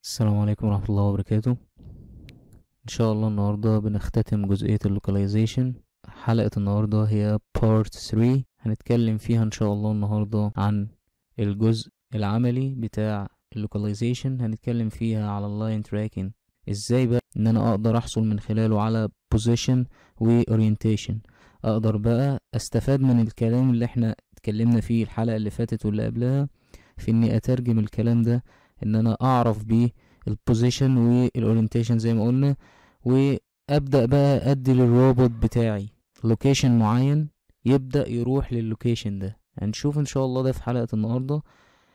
السلام عليكم ورحمة الله وبركاته ان شاء الله النهاردة بنختتم جزئية اللوكاليزيشن حلقة النهاردة هي part 3 هنتكلم فيها ان شاء الله النهاردة عن الجزء العملي بتاع اللوكاليزيشن هنتكلم فيها على اللاين تراكنج ازاي بقى ان انا اقدر احصل من خلاله على position و orientation اقدر بقى استفاد من الكلام اللي احنا اتكلمنا فيه الحلقة اللي فاتت واللي قبلها في اني اترجم الكلام ده ان انا اعرف بيه البوزيشن والاورينتيشن زي ما قلنا وابدا بقى ادي للروبوت بتاعي لوكيشن معين يبدا يروح لللوكيشن ده هنشوف ان شاء الله ده في حلقه النهارده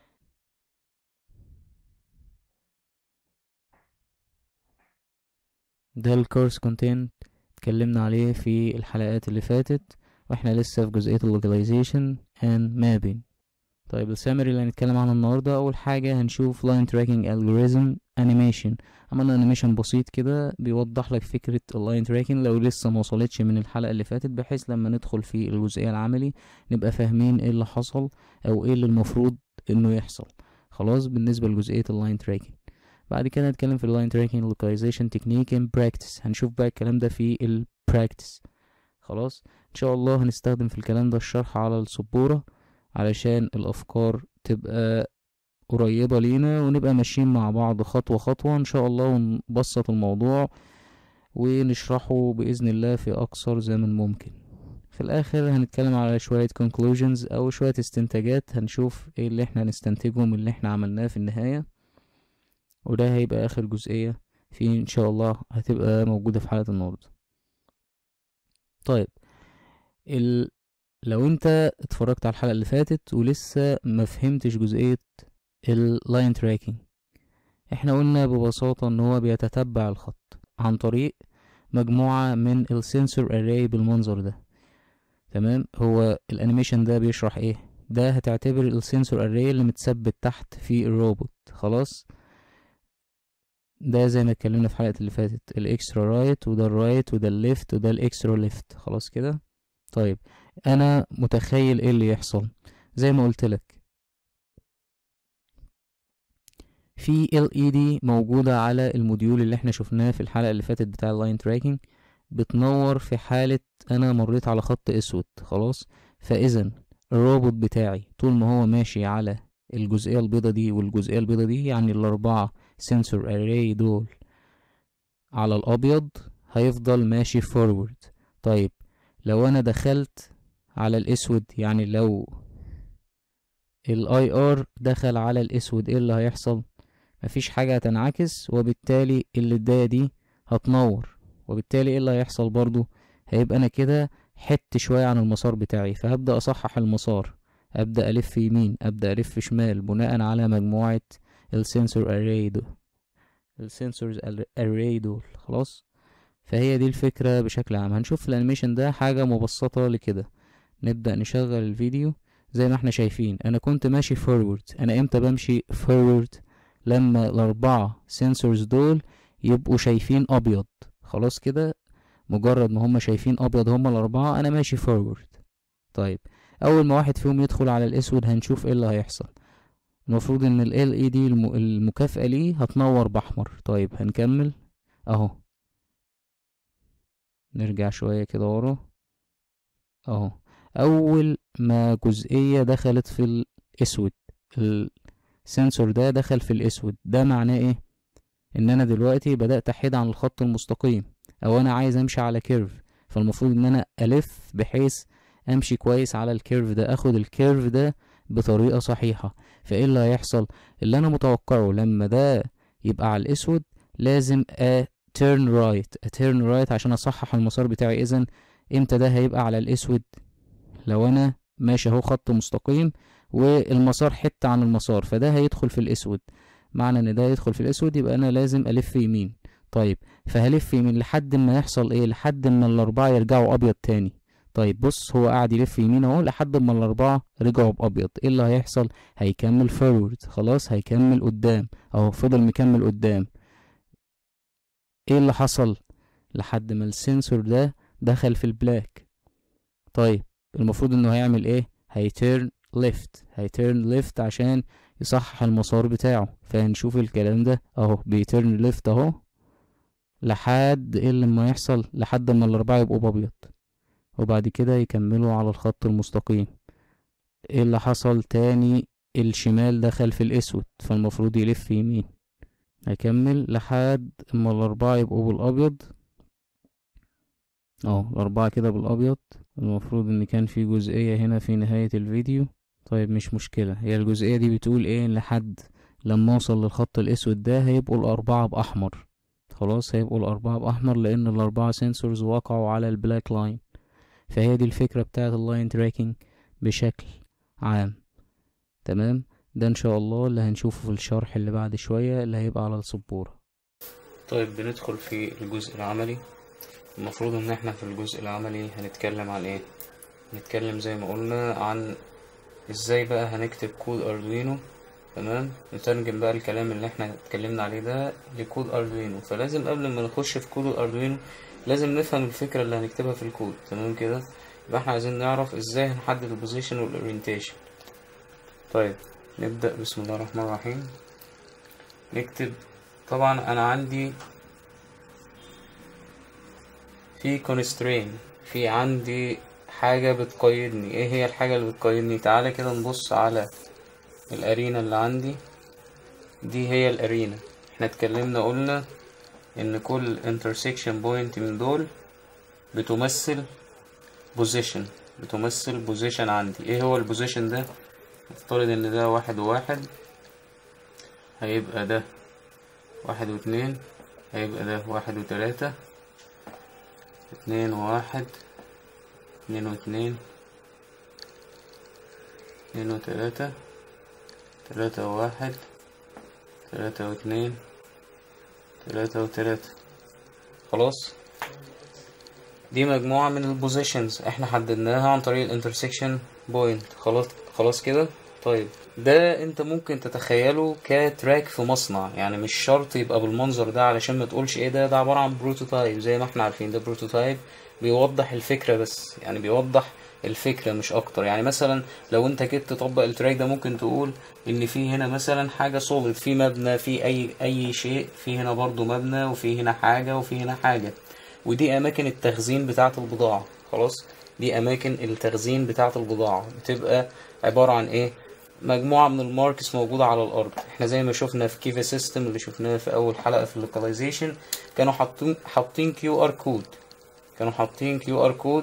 ده الكورس كونتنت اتكلمنا عليه في الحلقات اللي فاتت واحنا لسه في جزئيه اللوكاليزيشن اند مابينج طيب السامري اللي هنتكلم عنه النهارده اول حاجه هنشوف لاين تراكنج الجوريزم انيميشن عملنا انيميشن بسيط كده بيوضح لك فكره اللاين تراكنج لو لسه ما وصلتش من الحلقه اللي فاتت بحيث لما ندخل في الجزئيه العملي نبقى فاهمين ايه اللي حصل او ايه اللي المفروض انه يحصل خلاص بالنسبه لجزئيه اللاين تراكنج بعد كده هنتكلم في اللاين تراكنج لوكاليزيشن تكنيك ان براكتس هنشوف بقى الكلام ده في البراكتس خلاص ان شاء الله هنستخدم في الكلام ده الشرح على السبوره علشان الافكار تبقى قريبة لينا ونبقى ماشيين مع بعض خطوة خطوة ان شاء الله ونبسط الموضوع ونشرحه بإذن الله في أقصر زمن ممكن في الآخر هنتكلم على شوية conclusions أو شوية استنتاجات هنشوف ايه اللي احنا هنستنتجه من اللي احنا عملناه في النهاية وده هيبقى آخر جزئية في ان شاء الله هتبقى موجودة في حلقة النهاردة طيب ال... لو انت اتفرجت على الحلقة اللي فاتت ولسه ما فهمتش جزئية اللاين تراكنج احنا قلنا ببساطة ان هو بيتتبع الخط عن طريق مجموعة من السنسور اري بالمنظر ده تمام هو الانيميشن ده بيشرح ايه ده هتعتبر السنسور اري اللي متثبت تحت في الروبوت خلاص ده زي ما اتكلمنا في الحلقة اللي فاتت الاكسترا رايت وده الرايت وده الليفت وده الاكسترا ليفت خلاص كده طيب انا متخيل ايه اللي يحصل زي ما قلت لك في LED موجودة على الموديول اللي احنا شفناه في الحلقة اللي فاتت بتاع اللاين تراكنج بتنور في حالة انا مريت على خط اسود خلاص فاذا الروبوت بتاعي طول ما هو ماشي على الجزئية البيضة دي والجزئية البيضة دي يعني الاربعة سنسور اري دول على الابيض هيفضل ماشي فورورد طيب لو انا دخلت على الاسود يعني لو الاي ار دخل على الاسود ايه اللي هيحصل مفيش حاجة هتنعكس وبالتالي الداية دي هتنور وبالتالي ايه اللي هيحصل برضو هيبقى انا كده حت شوية عن المسار بتاعي فهبدأ اصحح المسار ابدأ الف يمين ابدأ الف شمال بناء على مجموعة السنسور اري دول السنسورز اري دول خلاص فهي دي الفكرة بشكل عام هنشوف في الانيميشن ده حاجة مبسطة لكده نبدأ نشغل الفيديو زي ما احنا شايفين انا كنت ماشي فورورد انا امتى بمشي فورورد لما الاربعة سنسورز دول يبقوا شايفين ابيض خلاص كده مجرد ما هما شايفين ابيض هما الاربعة انا ماشي فورورد طيب اول ما واحد فيهم يدخل على الاسود هنشوف ايه اللي هيحصل المفروض ان ال LED المكافئة ليه هتنور باحمر طيب هنكمل اهو نرجع شوية كده ورا اهو اول ما جزئية دخلت في الاسود السنسور ده دخل في الاسود ده معناه ايه ان انا دلوقتي بدأت احيد عن الخط المستقيم او انا عايز امشي على كيرف فالمفروض ان انا الف بحيث امشي كويس على الكيرف ده اخد الكيرف ده بطريقة صحيحة فايه اللي هيحصل اللي انا متوقعه لما ده يبقى على الاسود لازم ا turn right a turn right عشان اصحح المسار بتاعي اذا امتى ده هيبقى على الاسود لو انا ماشي اهو خط مستقيم والمسار حتة عن المسار فده هيدخل في الاسود معنى ان ده يدخل في الاسود يبقى انا لازم الف يمين طيب فهلف يمين لحد ما يحصل ايه لحد ما الاربعة يرجعوا ابيض تاني طيب بص هو قاعد يلف يمين اهو لحد ما الاربعة رجعوا بابيض ايه اللي هيحصل هيكمل فورورد خلاص هيكمل قدام اهو فضل مكمل قدام ايه اللي حصل لحد ما السنسور ده دخل في البلاك طيب المفروض انه هيعمل ايه هيتيرن ليفت هيتيرن ليفت عشان يصحح المسار بتاعه فهنشوف الكلام ده اهو بيترن ليفت اهو لحد ايه لما يحصل لحد ما الاربعة يبقوا بابيض وبعد كده يكملوا على الخط المستقيم ايه اللي حصل تاني الشمال دخل في الاسود فالمفروض يلف يمين هكمل لحد اما الاربعة يبقوا بالابيض اهو الاربعة كده بالابيض المفروض ان كان في جزئية هنا في نهاية الفيديو طيب مش مشكلة هي الجزئية دي بتقول ايه إن لحد لما اوصل للخط الاسود ده هيبقوا الاربعة باحمر خلاص هيبقوا الاربعة باحمر لان الاربعة سنسورز وقعوا على البلاك لاين فهي دي الفكرة بتاعت اللاين تراكنج بشكل عام تمام ده ان شاء الله اللي هنشوفه في الشرح اللي بعد شوية اللي هيبقى على السبورة طيب بندخل في الجزء العملي المفروض ان احنا في الجزء العملي هنتكلم عن ايه نتكلم زي ما قلنا عن ازاي بقى هنكتب كود اردوينو تمام نترجم بقى الكلام اللي احنا اتكلمنا عليه ده لكود اردوينو فلازم قبل ما نخش في كود الاردوينو لازم نفهم الفكرة اللي هنكتبها في الكود تمام كده يبقى احنا عايزين نعرف ازاي هنحدد البوزيشن والاورينتيشن طيب نبدأ بسم الله الرحمن الرحيم نكتب طبعا انا عندي في constraint في عندي حاجة بتقيدني ايه هي الحاجة اللي بتقيدني تعالى كده نبص على الارينا اللي عندي دي هي الارينا احنا اتكلمنا قلنا ان كل intersection point من دول بتمثل position بتمثل position عندي ايه هو البوزيشن ده نفترض ان ده واحد وواحد هيبقى ده واحد واتنين هيبقى ده واحد وتلاتة اتنين وواحد اتنين واتنين اتنين وتلاتة تلاتة وواحد تلاتة واتنين تلاتة وتلاتة خلاص دي مجموعة من البوزيشنز احنا حددناها عن طريق الانترسكشن بوينت خلاص خلاص كده طيب ده انت ممكن تتخيله كتراك في مصنع يعني مش شرط يبقى بالمنظر ده علشان ما تقولش ايه ده ده عبارة عن بروتوتايب زي ما احنا عارفين ده بروتوتايب بيوضح الفكرة بس يعني بيوضح الفكرة مش اكتر يعني مثلا لو انت جيت تطبق التراك ده ممكن تقول ان في هنا مثلا حاجة سوليد في مبنى في اي اي شيء في هنا برضو مبنى وفي هنا حاجة وفي هنا حاجة ودي اماكن التخزين بتاعة البضاعة خلاص دي اماكن التخزين بتاعة البضاعة بتبقى عبارة عن ايه مجموعة من الماركس موجودة على الأرض احنا زي ما شفنا في كيفا سيستم اللي شفناه في أول حلقة في اللوكاليزيشن كانوا حاطين حاطين كيو ار كود كانوا حاطين كيو ار كود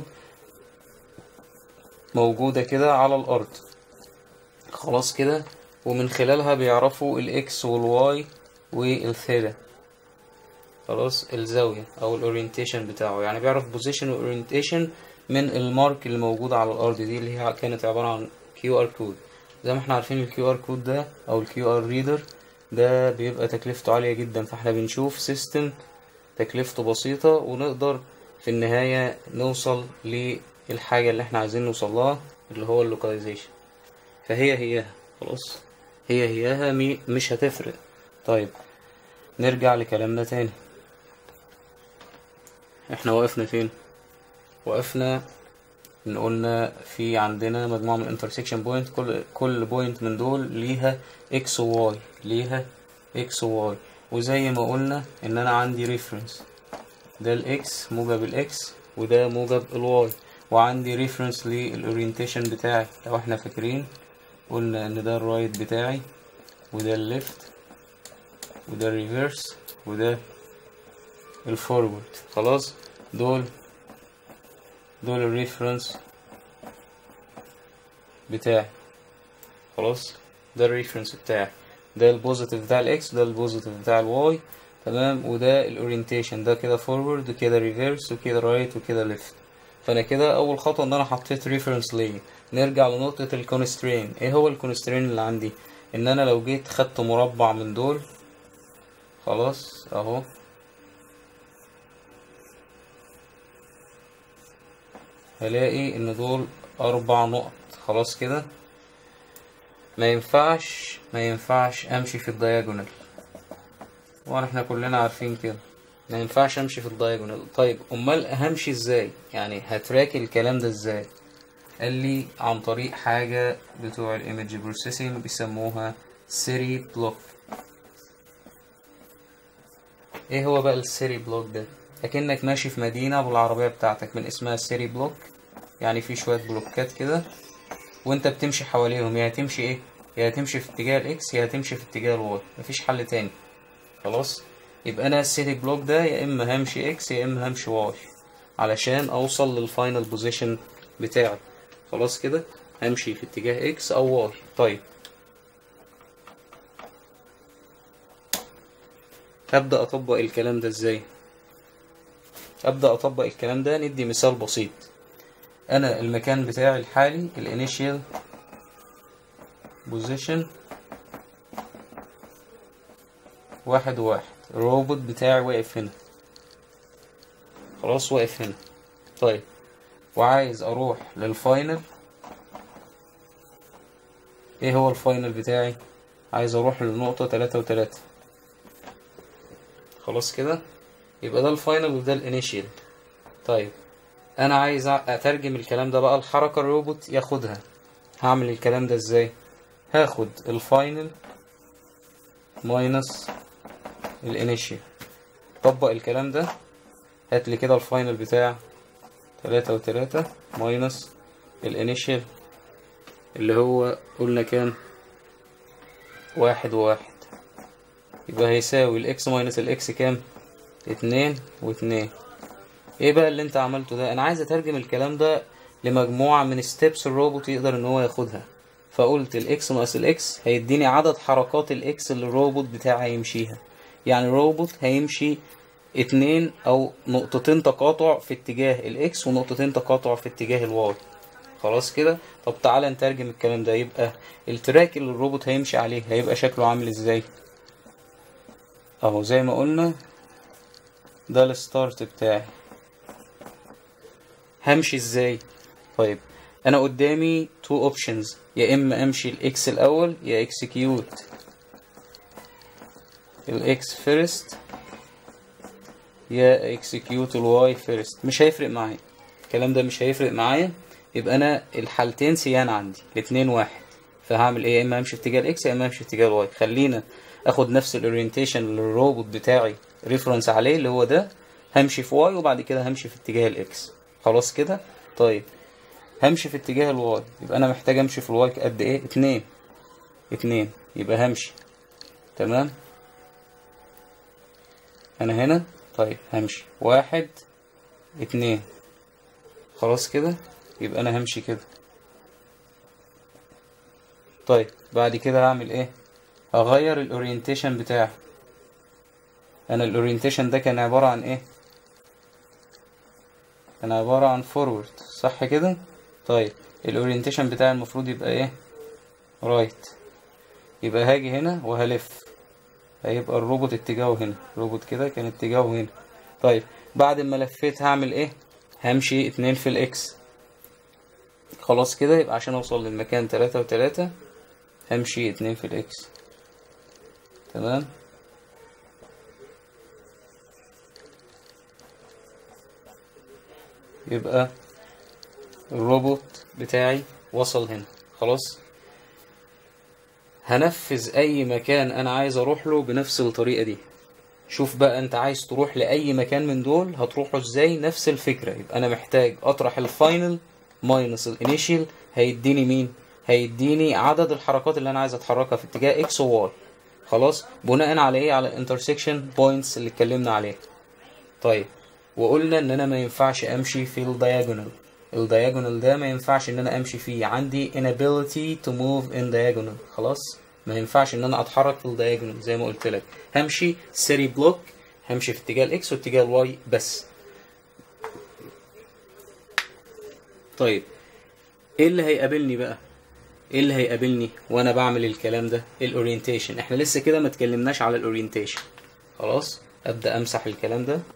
موجودة كده على الأرض خلاص كده ومن خلالها بيعرفوا الإكس والواي والثيتا خلاص الزاوية أو الأورينتيشن بتاعه يعني بيعرف بوزيشن وأورينتيشن من المارك اللي موجودة على الأرض دي اللي هي كانت عبارة عن كيو ار كود زي ما احنا عارفين الكيو ار كود ده او الكيو ار ريدر ده بيبقى تكلفته عالية جدا فاحنا بنشوف سيستم تكلفته بسيطة ونقدر في النهاية نوصل للحاجة اللي احنا عايزين نوصلها اللي هو اللوكاليزيشن فهي هياها خلاص هي هياها مي مش هتفرق طيب نرجع لكلامنا تاني احنا وقفنا فين وقفنا ان قلنا في عندنا مجموعة من الانترسكشن بوينت كل كل بوينت من دول ليها اكس وواي ليها اكس وواي وزي ما قلنا ان انا عندي ريفرنس ده الاكس موجب الاكس وده موجب الواي وعندي ريفرنس للاورينتيشن بتاعي لو احنا فاكرين قلنا ان ده الرايت بتاعي وده الليفت وده الريفيرس وده الفورورد خلاص دول دول الريفرنس بتاعي خلاص ده الريفرنس بتاعي ده البوزيتيف بتاع الاكس ده البوزيتيف بتاع الواي تمام وده الاورينتيشن ده كده فورورد وكده ريفيرس وكده رايت وكده ليفت فانا كده اول خطوه ان انا حطيت ريفرنس ليه نرجع لنقطه الكونسترين ايه هو الكونسترين اللي عندي ان انا لو جيت خدت مربع من دول خلاص اهو هلاقي ان دول اربع نقط خلاص كده ما ينفعش ما ينفعش امشي في الدياجونال وانا احنا كلنا عارفين كده ما ينفعش امشي في الدياجونال طيب امال همشي ازاي يعني هتراك الكلام ده ازاي قال لي عن طريق حاجة بتوع الايمج بروسيسنج بيسموها سيري بلوك ايه هو بقى السيري بلوك ده اكنك ماشي في مدينة بالعربية بتاعتك من اسمها سيري بلوك يعني في شوية بلوكات كده وانت بتمشي حواليهم يا هتمشي ايه يا هتمشي في اتجاه الاكس يا هتمشي في اتجاه الواي مفيش حل تاني خلاص يبقى انا السيتي بلوك ده يا اما همشي اكس يا اما همشي واي علشان اوصل للفاينل بوزيشن بتاعي خلاص كده همشي في اتجاه اكس او واي طيب هبدأ اطبق الكلام ده ازاي ابدأ اطبق الكلام ده ندي مثال بسيط انا المكان بتاعي الحالي الانيشيال بوزيشن واحد واحد الروبوت بتاعي واقف هنا خلاص واقف هنا طيب وعايز اروح للفاينل ايه هو الفاينل بتاعي عايز اروح للنقطة تلاتة وتلاتة خلاص كده يبقى ده الفاينل وده الانيشيال طيب انا عايز اترجم الكلام ده بقى الحركة الروبوت ياخدها هعمل الكلام ده ازاي هاخد الفاينل ماينس الانيشيال طبق الكلام ده هات لي كده الفاينل بتاع تلاتة وتلاتة ماينس الانيشيال اللي هو قلنا كام واحد وواحد يبقى هيساوي الاكس ماينس الاكس كام اتنين واتنين ايه بقى اللي انت عملته ده انا عايز اترجم الكلام ده لمجموعة من ستيبس الروبوت يقدر ان هو ياخدها فقلت الاكس ناقص الاكس هيديني عدد حركات الاكس اللي الروبوت بتاعي هيمشيها يعني الروبوت هيمشي اتنين او نقطتين تقاطع في اتجاه الاكس ونقطتين تقاطع في اتجاه الواي خلاص كده طب تعالى نترجم الكلام ده يبقى التراك اللي الروبوت هيمشي عليه هيبقى شكله عامل ازاي اهو زي ما قلنا ده الستارت بتاعي همشي ازاي طيب انا قدامي تو اوبشنز يا اما امشي الاكس الاول يا اكسكيوت الاكس فيرست يا اكسكيوت الواي فيرست مش هيفرق معايا الكلام ده مش هيفرق معايا يبقى انا الحالتين سيان عندي الاتنين واحد فهعمل ايه يا اما امشي في اتجاه الاكس يا اما امشي في اتجاه الواي خلينا اخد نفس الاورينتيشن اللي الروبوت بتاعي ريفرنس عليه اللي هو ده همشي في واي وبعد كده همشي في اتجاه الاكس خلاص كده طيب همشي في اتجاه الواي يبقى انا محتاج امشي في الواي قد ايه اتنين اتنين يبقى همشي تمام انا هنا طيب همشي واحد اتنين خلاص كده يبقى انا همشي كده طيب بعد كده هعمل ايه هغير الاورينتيشن بتاعي انا الاورينتيشن ده كان عبارة عن ايه كان عبارة عن فورورد صح كده طيب الاورينتيشن بتاعي المفروض يبقى ايه رايت يبقى هاجي هنا وهلف هيبقى الروبوت اتجاهه هنا الروبوت كده كان اتجاهه هنا طيب بعد ما لفيت هعمل ايه همشي اتنين في الاكس خلاص كده يبقى عشان اوصل للمكان تلاتة وتلاتة همشي اتنين في الاكس تمام يبقى الروبوت بتاعي وصل هنا خلاص هنفذ اي مكان انا عايز اروح له بنفس الطريقة دي شوف بقى انت عايز تروح لاي مكان من دول هتروحه ازاي نفس الفكرة يبقى انا محتاج اطرح الفاينل ماينس الانيشيال هيديني مين هيديني عدد الحركات اللي انا عايز اتحركها في اتجاه اكس وواي خلاص بناء على ايه على الانترسكشن بوينتس اللي اتكلمنا عليها طيب وقلنا ان انا ما ينفعش امشي في الدياجونال الدياجونال ده ما ينفعش ان انا امشي فيه عندي inability to move in diagonal خلاص ما ينفعش ان انا اتحرك في الدياجونال زي ما قلت لك همشي سيري بلوك همشي في اتجاه الاكس واتجاه الواي بس طيب ايه اللي هيقابلني بقى ايه اللي هيقابلني وانا بعمل الكلام ده الاورينتيشن احنا لسه كده ما اتكلمناش على الاورينتيشن خلاص ابدا امسح الكلام ده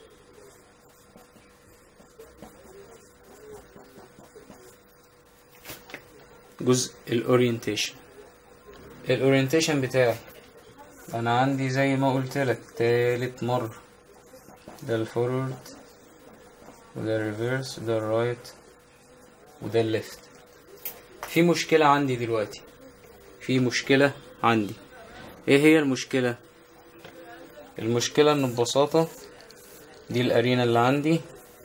جزء الاورينتيشن الاورينتيشن بتاعي انا عندي زي ما قلت لك تالت مرة ده الفورورد وده الريفيرس وده الرايت وده الليفت في مشكلة عندي دلوقتي في مشكلة عندي ايه هي المشكلة المشكلة ان ببساطة دي الارينا اللي عندي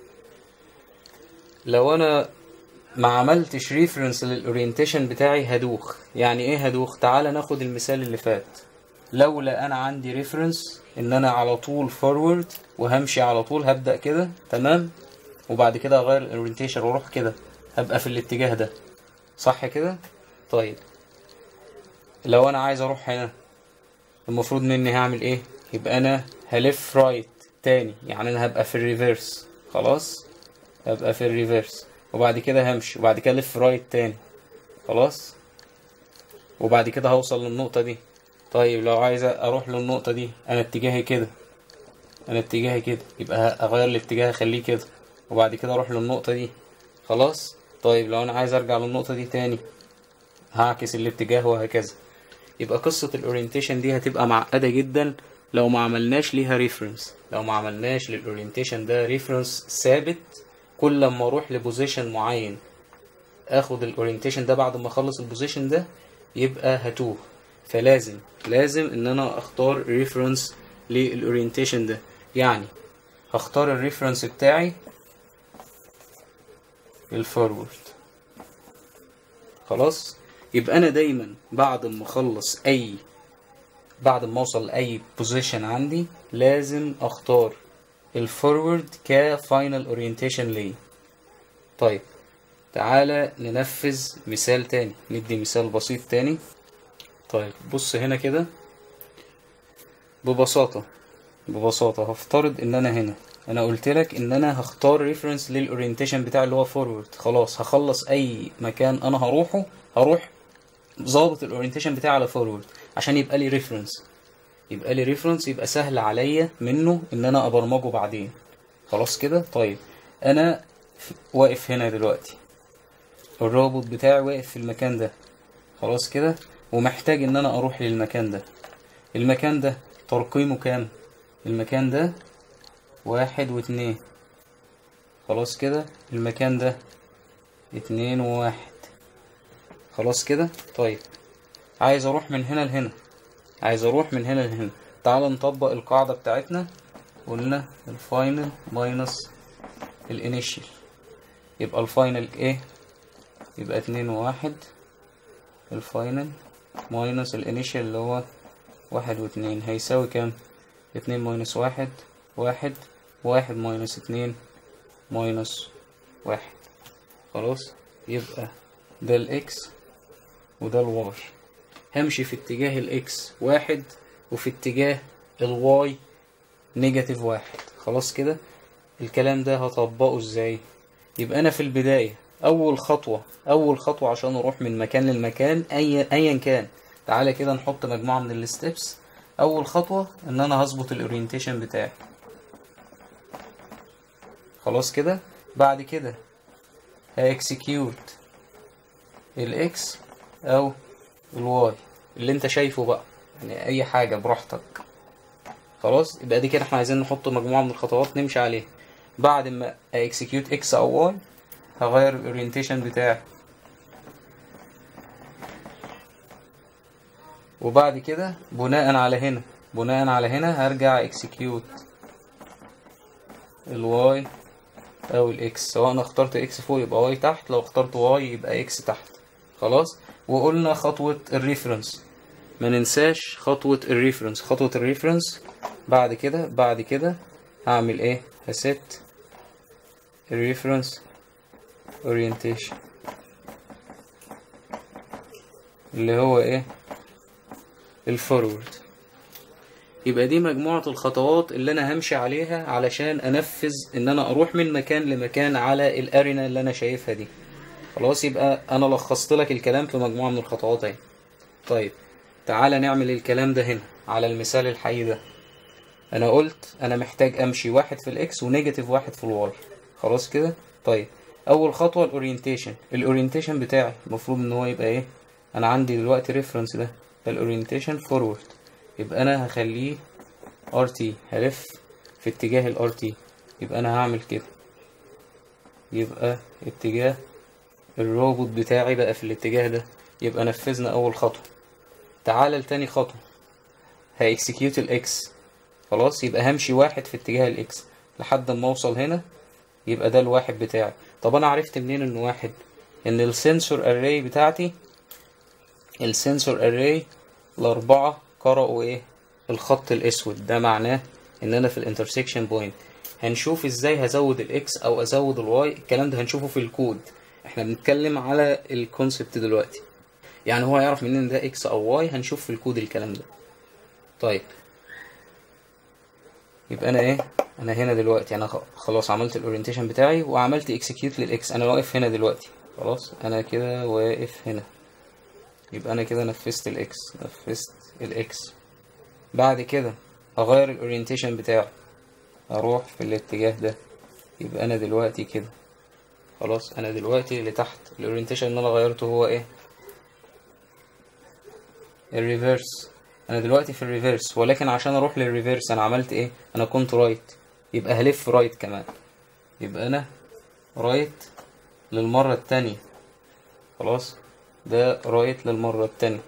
لو انا ما عملتش ريفرنس للاورينتيشن بتاعي هدوخ يعني ايه هدوخ تعال ناخد المثال اللي فات لولا انا عندي ريفرنس ان انا على طول فورورد وهمشي على طول هبدأ كده تمام وبعد كده اغير الاورينتيشن واروح كده هبقى في الاتجاه ده صح كده طيب لو انا عايز اروح هنا المفروض مني هعمل ايه يبقى انا هلف رايت تاني يعني انا هبقى في الريفيرس خلاص هبقى في الريفيرس وبعد كده همشي وبعد كده الف رايت تاني خلاص وبعد كده هوصل للنقطة دي طيب لو عايز اروح للنقطة دي انا اتجاهي كده انا اتجاهي كده يبقى اغير الاتجاه اخليه كده وبعد كده اروح للنقطة دي خلاص طيب لو انا عايز ارجع للنقطة دي تاني هعكس الاتجاه وهكذا يبقى قصة الاورينتيشن دي هتبقى معقدة جدا لو ما عملناش ليها ريفرنس لو ما عملناش للاورينتيشن ده ريفرنس ثابت كل لما اروح لبوزيشن معين اخد الاورينتيشن ده بعد ما اخلص البوزيشن ده يبقى هتوه فلازم لازم ان انا اختار ريفرنس للاورينتيشن ده يعني هختار الريفرنس بتاعي الفورورد خلاص يبقى انا دايما بعد ما اخلص اي بعد ما اوصل لاي بوزيشن عندي لازم اختار الفورورد كفاينل اورينتيشن ليا طيب تعالى ننفذ مثال تاني ندي مثال بسيط تاني طيب بص هنا كده ببساطة ببساطة هفترض ان انا هنا انا قلت لك ان انا هختار ريفرنس للاورينتيشن بتاع اللي هو فورورد خلاص هخلص اي مكان انا هروحه هروح ظابط الاورينتيشن بتاعي على فورورد عشان يبقى لي ريفرنس يبقى لي ريفرنس يبقى سهل عليا منه ان انا ابرمجه بعدين خلاص كده طيب انا واقف هنا دلوقتي الرابط بتاعي واقف في المكان ده خلاص كده ومحتاج ان انا اروح للمكان ده المكان ده ترقيمه كام المكان ده واحد واتنين خلاص كده المكان ده اتنين وواحد خلاص كده طيب عايز اروح من هنا لهنا عايز اروح من هنا لهنا تعال نطبق القاعدة بتاعتنا قلنا الفاينل ماينس الانيشال يبقى الفاينل ايه يبقى اتنين وواحد الفاينل ماينس الانيشال اللي هو واحد واتنين هيساوي كام اتنين ماينس واحد واحد واحد ماينس اتنين ماينس واحد خلاص يبقى ده الاكس وده الواي همشي في اتجاه الاكس واحد وفي اتجاه الواي نيجاتيف واحد خلاص كده الكلام ده هطبقه ازاي يبقى انا في البداية اول خطوة اول خطوة عشان اروح من مكان للمكان اي ايا كان تعالى كده نحط مجموعة من الستبس اول خطوة ان انا هظبط الاورينتيشن بتاعي خلاص كده بعد كده هاكسكيوت الاكس او الواي اللي انت شايفه بقى يعني اي حاجة براحتك خلاص يبقى دي كده احنا عايزين نحط مجموعة من الخطوات نمشي عليها بعد ما اكسكيوت اكس او واي هغير الاورينتيشن بتاعي وبعد كده بناء على هنا بناء على هنا هرجع اكسكيوت الواي او الاكس سواء انا اخترت اكس فوق يبقى واي تحت لو اخترت واي يبقى اكس تحت خلاص وقلنا خطوة الريفرنس ما ننساش خطوة الريفرنس خطوة الريفرنس بعد كده بعد كده هعمل ايه هست الريفرنس اورينتيشن اللي هو ايه الفورورد يبقى دي مجموعة الخطوات اللي انا همشي عليها علشان انفذ ان انا اروح من مكان لمكان على الارينا اللي انا شايفها دي خلاص يبقى انا لخصت لك الكلام في مجموعة من الخطوات اهي طيب تعالى نعمل الكلام ده هنا على المثال الحي ده انا قلت انا محتاج امشي واحد في الاكس ونيجاتيف واحد في الواي خلاص كده طيب اول خطوه الاورينتيشن الاورينتيشن بتاعي المفروض ان هو يبقى ايه انا عندي دلوقتي ريفرنس ده الاورينتيشن فورورد يبقى انا هخليه ار تي هلف في اتجاه الار تي يبقى انا هعمل كده يبقى اتجاه الروبوت بتاعي بقى في الاتجاه ده يبقى نفذنا اول خطوه تعالى لتاني خطوة هاكسكيوت الاكس خلاص يبقى همشي واحد في اتجاه الاكس لحد ما اوصل هنا يبقى ده الواحد بتاعي طب انا عرفت منين انه واحد ان السنسور اري بتاعتي السنسور اري الاربعة قرأوا ايه الخط الاسود ده معناه ان انا في الانترسكشن بوينت هنشوف ازاي هزود الاكس او ازود الواي الكلام ده هنشوفه في الكود احنا بنتكلم على الكونسبت دلوقتي يعني هو يعرف منين ده اكس او واي هنشوف في الكود الكلام ده طيب يبقى انا ايه انا هنا دلوقتي انا خلاص عملت الاورينتيشن بتاعي وعملت اكسكيوت للاكس انا واقف هنا دلوقتي خلاص انا كده واقف هنا يبقى انا كده نفذت الاكس نفذت الاكس بعد كده اغير الاورينتيشن بتاعي اروح في الاتجاه ده يبقى انا دلوقتي كده خلاص انا دلوقتي اللي تحت الاورينتيشن اللي انا غيرته هو ايه الريفرس انا دلوقتي في الريفرس ولكن عشان اروح للريفرس انا عملت ايه انا كنت رايت يبقى هلف رايت كمان يبقى انا رايت للمرة التانية خلاص ده رايت للمرة التانية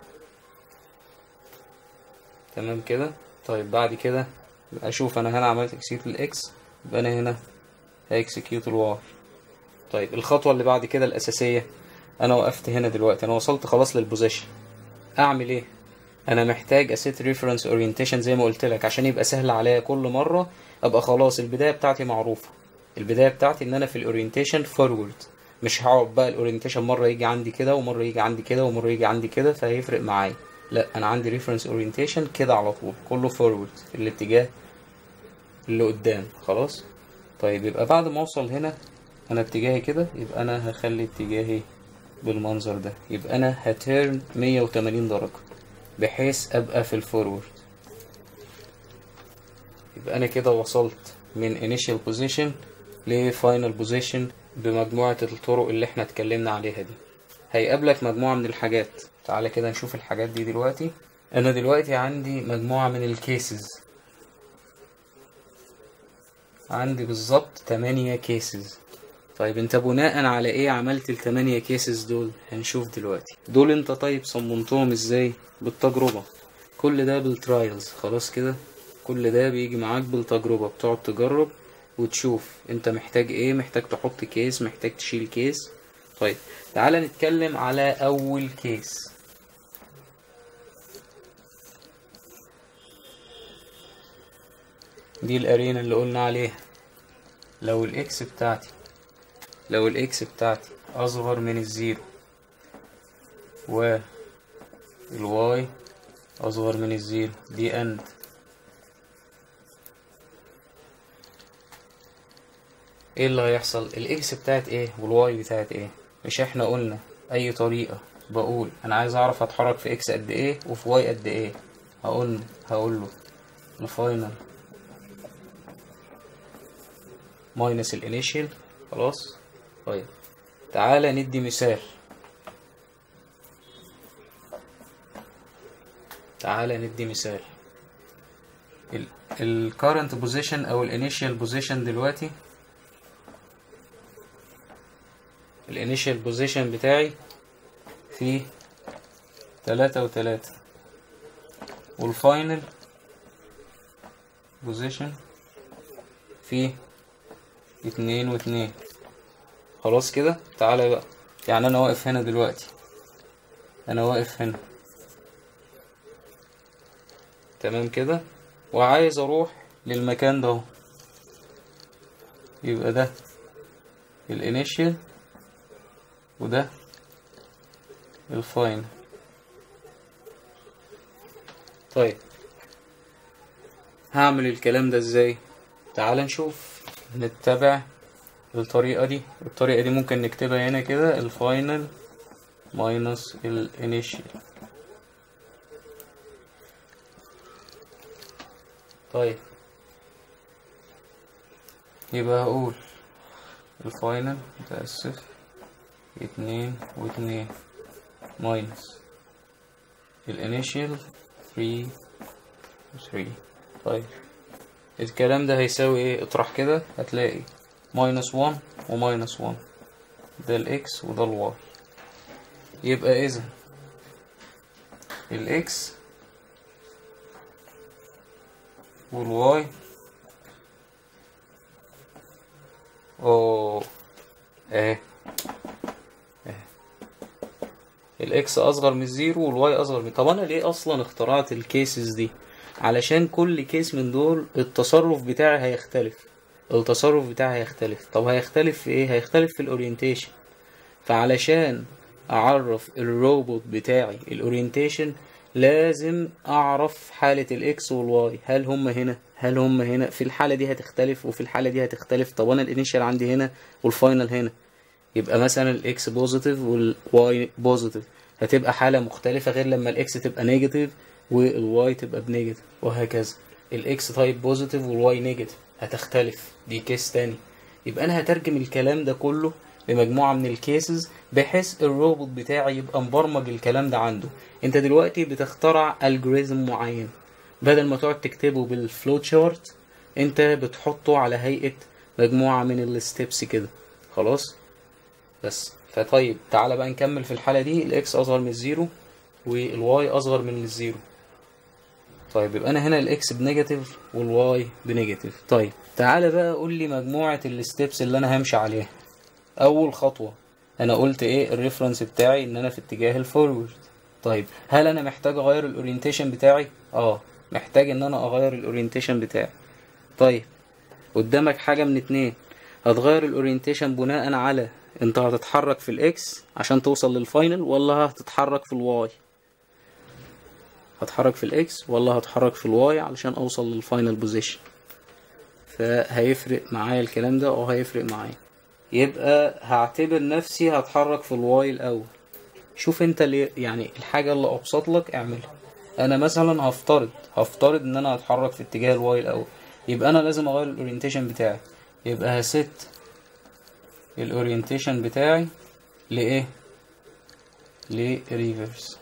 تمام كده طيب بعد كده اشوف انا هنا عملت اكسكيوت الاكس يبقى انا هنا هاكسكيوت الواي طيب الخطوة اللي بعد كده الاساسية انا وقفت هنا دلوقتي انا وصلت خلاص للبوزيشن اعمل ايه انا محتاج اسيت ريفرنس اورينتيشن زي ما قلت لك عشان يبقى سهل عليا كل مره ابقى خلاص البدايه بتاعتي معروفه البدايه بتاعتي ان انا في الاورينتيشن فورورد مش هقعد بقى الاورينتيشن مره يجي عندي كده ومره يجي عندي كده ومره يجي عندي كده فهيفرق معايا لا انا عندي ريفرنس اورينتيشن كده على طول كله فورورد في الاتجاه اللي قدام خلاص طيب يبقى بعد ما اوصل هنا انا اتجاهي كده يبقى انا هخلي اتجاهي بالمنظر ده يبقى انا هتيرن 180 درجه بحيث ابقى في الفورورد يبقى انا كده وصلت من initial position ل final position بمجموعة الطرق اللي احنا اتكلمنا عليها دي هيقابلك مجموعة من الحاجات تعالى كده نشوف الحاجات دي دلوقتي انا دلوقتي عندي مجموعة من الكيسز عندي بالظبط 8 كيسز طيب انت بناء على ايه عملت التمانية كيسز دول هنشوف دلوقتي دول انت طيب صممتهم ازاي بالتجربة كل ده بالترايلز خلاص كده كل ده بيجي معاك بالتجربة بتقعد تجرب وتشوف انت محتاج ايه محتاج تحط كيس محتاج تشيل كيس طيب تعالى نتكلم على اول كيس دي الارينا اللي قلنا عليها لو الاكس بتاعتي لو الاكس بتاعتي اصغر من الزيرو و الواي اصغر من الزيرو دي اند ايه اللي هيحصل الاكس بتاعت ايه والواي بتاعت ايه مش احنا قلنا اي طريقة بقول انا عايز اعرف اتحرك في اكس قد ايه وفي واي قد ايه هقول هقول له الفاينل ماينس الانيشال خلاص طيب تعالى ندي مثال تعالى ندي مثال ال current position او ال initial position دلوقتي ال initial position بتاعي فيه تلاتة وتلاتة والفاينل position فيه اتنين واتنين خلاص كده تعالى بقى يعني انا واقف هنا دلوقتي انا واقف هنا تمام كده وعايز اروح للمكان ده اهو يبقى ده الانيشال وده الفاينل طيب هعمل الكلام ده ازاي تعال نشوف نتبع الطريقة دي الطريقة دي ممكن نكتبها هنا كده الفاينل ماينس الانيشال طيب يبقى هقول الفاينل متأسف اتنين واتنين ماينس الانيشال ثري وثري طيب الكلام ده هيساوي ايه اطرح كده هتلاقي ماينس وان وماينس وان ده الاكس وده الواي يبقى اذا الاكس والواي اوه اهي اهي الاكس اصغر من الزيرو والواي اصغر من طب انا ليه اصلا اخترعت الكيسز دي علشان كل كيس من دول التصرف بتاعي هيختلف التصرف بتاعي هيختلف طب هيختلف في ايه هيختلف في الاورينتيشن فعلشان اعرف الروبوت بتاعي الاورينتيشن لازم اعرف حالة الاكس والواي هل هم هنا هل هم هنا في الحالة دي هتختلف وفي الحالة دي هتختلف طب انا الانيشال عندي هنا والفاينل هنا يبقى مثلا الاكس بوزيتيف والواي بوزيتيف هتبقى حالة مختلفة غير لما الاكس تبقى نيجاتيف والواي تبقى بنيجاتيف وهكذا الاكس تايب بوزيتيف والواي نيجاتيف هتختلف دي كيس تاني يبقى انا هترجم الكلام ده كله لمجموعة من الكيسز بحيث الروبوت بتاعي يبقى مبرمج الكلام ده عنده انت دلوقتي بتخترع الجوريزم معين بدل ما تقعد تكتبه بالفلو تشارت انت بتحطه على هيئة مجموعة من الستبس كده خلاص بس فطيب تعالى بقى نكمل في الحالة دي الاكس اصغر من الزيرو والواي اصغر من الزيرو طيب يبقى انا هنا الاكس بنيجاتيف والواي بنيجاتيف طيب تعالى بقى قول لي مجموعة الستبس اللي انا همشي عليها اول خطوة انا قلت ايه الريفرنس بتاعي ان انا في اتجاه الفورورد طيب هل انا محتاج اغير الاورينتيشن بتاعي اه محتاج ان انا اغير الاورينتيشن بتاعي طيب قدامك حاجة من اتنين هتغير الاورينتيشن بناء على انت هتتحرك في الاكس عشان توصل للفاينل ولا هتتحرك في الواي هتحرك في الاكس ولا هتحرك في الواي علشان اوصل للفاينل بوزيشن فهيفرق معايا الكلام ده او هيفرق معايا يبقى هعتبر نفسي هتحرك في الواي الاول شوف انت ليه يعني الحاجة اللي ابسط لك اعملها انا مثلا هفترض هفترض ان انا هتحرك في اتجاه الواي الاول يبقى انا لازم اغير الاورينتيشن بتاعي يبقى هست الاورينتيشن بتاعي لايه لريفرس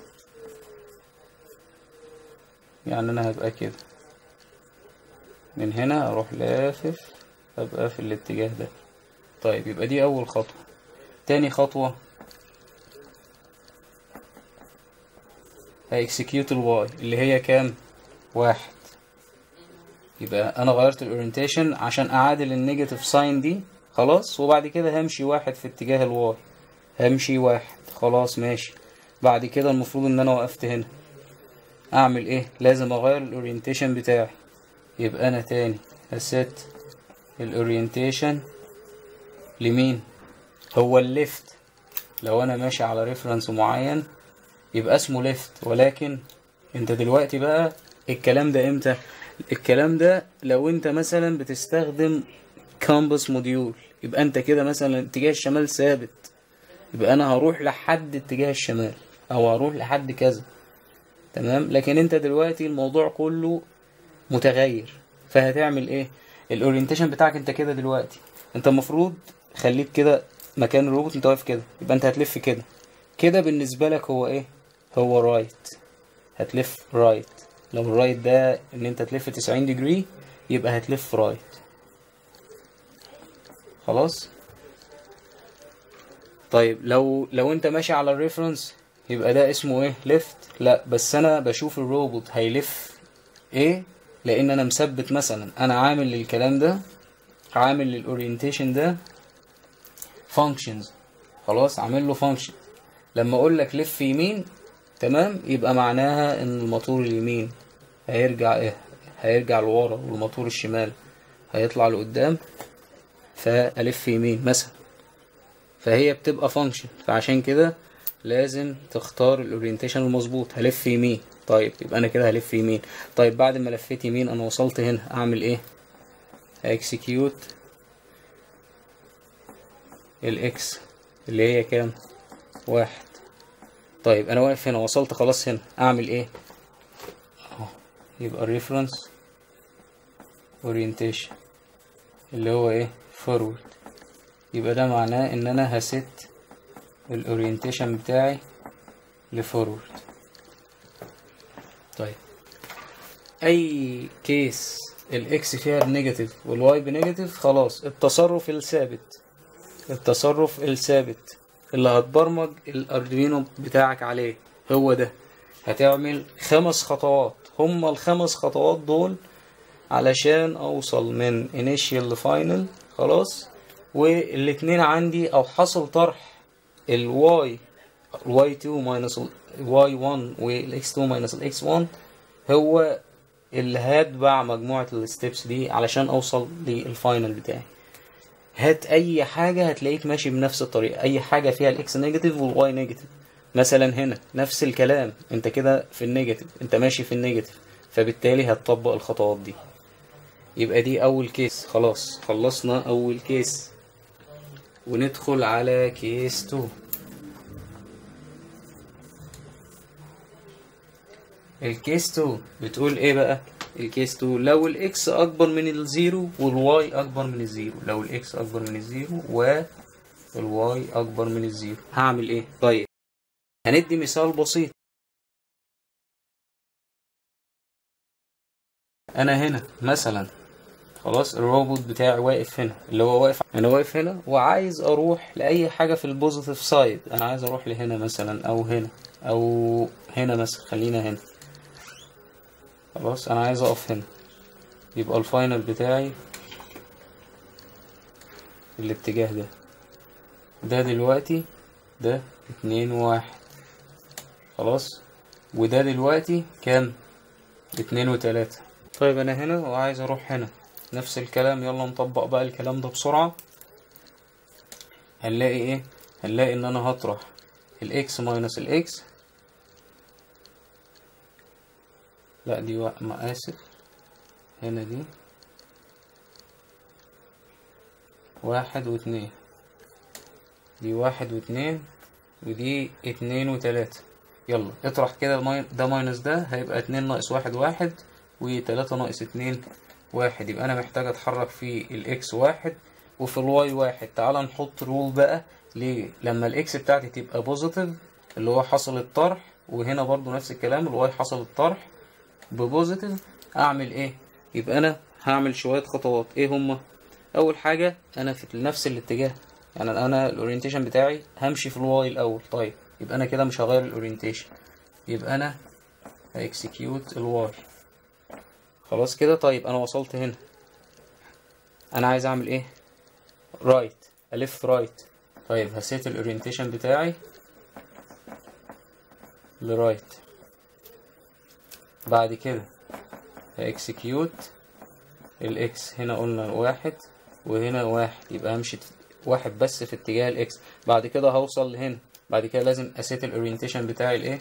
يعني انا هبقى كده من هنا اروح لافف ابقى في الاتجاه ده طيب يبقى دي اول خطوة تاني خطوة هاكسكيوت الواي اللي هي كام واحد يبقى انا غيرت الاورينتيشن عشان اعادل النيجاتيف ساين دي خلاص وبعد كده همشي واحد في اتجاه الواي همشي واحد خلاص ماشي بعد كده المفروض ان انا وقفت هنا اعمل ايه لازم اغير الاورينتيشن بتاعي يبقى انا تاني هست الاورينتيشن لمين هو الليفت لو انا ماشي على ريفرنس معين يبقى اسمه ليفت ولكن انت دلوقتي بقى الكلام ده امتى الكلام ده لو انت مثلا بتستخدم كامبس موديول يبقى انت كده مثلا اتجاه الشمال ثابت يبقى انا هروح لحد اتجاه الشمال او هروح لحد كذا تمام لكن انت دلوقتي الموضوع كله متغير فهتعمل ايه الاورينتيشن بتاعك انت كده دلوقتي انت المفروض خليك كده مكان الروبوت انت واقف كده يبقى انت هتلف كده كده بالنسبه لك هو ايه هو رايت هتلف رايت لو الرايت ده ان انت تلف 90 ديجري يبقى هتلف رايت خلاص طيب لو لو انت ماشي على الريفرنس يبقى ده اسمه ايه ليفت لا بس انا بشوف الروبوت هيلف ايه لان انا مثبت مثلا انا عامل للكلام ده عامل للاورينتيشن ده فانكشنز خلاص عامل له فانكشن لما اقول لك لف يمين تمام يبقى معناها ان الموتور اليمين هيرجع ايه هيرجع لورا والموتور الشمال هيطلع لقدام فالف يمين مثلا فهي بتبقى فانكشن فعشان كده لازم تختار الاورينتيشن المظبوط هلف يمين طيب يبقى انا كده هلف يمين طيب بعد ما لفيت يمين انا وصلت هنا اعمل ايه اكسكيوت الاكس اللي هي كام واحد طيب انا واقف هنا وصلت خلاص هنا اعمل ايه اهو يبقى الريفرنس اورينتيشن اللي هو ايه فورورد يبقى ده معناه ان انا هست الاورينتيشن بتاعي لفورورد طيب اي كيس الاكس فيها بنيجاتيف والواي بنيجاتيف خلاص التصرف الثابت التصرف الثابت اللي هتبرمج الاردوينو بتاعك عليه هو ده هتعمل خمس خطوات هما الخمس خطوات دول علشان اوصل من initial ل final خلاص والاتنين عندي او حصل طرح ال y ال y2 minus ال y1 وال x2 minus ال x1 هو اللي هتبع مجموعة الستبس دي علشان اوصل للفاينل بتاعي هات اي حاجة هتلاقيك ماشي بنفس الطريقة اي حاجة فيها الاكس نيجاتيف والواي نيجاتيف مثلا هنا نفس الكلام انت كده في النيجاتيف انت ماشي في النيجاتيف فبالتالي هتطبق الخطوات دي يبقى دي اول كيس خلاص خلصنا اول كيس وندخل على كيس 2 الكيس 2 بتقول ايه بقى الكيس 2 لو الاكس اكبر من الزيرو والواي اكبر من الزيرو لو الاكس اكبر من الزيرو والواي اكبر من الزيرو هعمل ايه طيب هندي مثال بسيط انا هنا مثلا خلاص الروبوت بتاعي واقف هنا اللي هو واقف انا واقف هنا وعايز اروح لاي حاجه في البوزيتيف سايد انا عايز اروح لهنا مثلا او هنا او هنا مثلا خلينا هنا خلاص انا عايز اقف هنا يبقى الفاينل بتاعي الاتجاه ده ده دلوقتي ده اتنين واحد خلاص وده دلوقتي كام اتنين وتلاتة طيب انا هنا وعايز اروح هنا نفس الكلام يلا نطبق بقى الكلام ده بسرعة هنلاقي ايه هنلاقي ان انا هطرح الاكس ماينس الاكس لا دي و... ما اسف هنا دي واحد واتنين دي واحد واتنين ودي اتنين وتلاتة يلا اطرح كده ماي... ده ماينس ده هيبقى اتنين ناقص واحد واحد وتلاتة ناقص اتنين واحد يبقى انا محتاج اتحرك في الاكس واحد وفي الواي واحد تعال نحط رول بقى ليه لما الاكس بتاعتي تبقى بوزيتيف اللي هو حصل الطرح وهنا برضو نفس الكلام الواي حصل الطرح ببوزيتيف اعمل ايه يبقى انا هعمل شويه خطوات ايه هما اول حاجه انا في نفس الاتجاه يعني انا الاورينتيشن بتاعي همشي في الواي الاول طيب يبقى انا كده مش هغير الاورينتيشن يبقى انا هاكسكيوت الواي خلاص كده طيب انا وصلت هنا انا عايز اعمل ايه رايت right. الف رايت right. طيب هسيت الاورينتيشن بتاعي لرايت بعد كده هاكسكيوت الاكس هنا قلنا واحد وهنا واحد يبقى همشي واحد بس في اتجاه الاكس بعد كده هوصل لهنا بعد كده لازم اسيت الاورينتيشن بتاعي لايه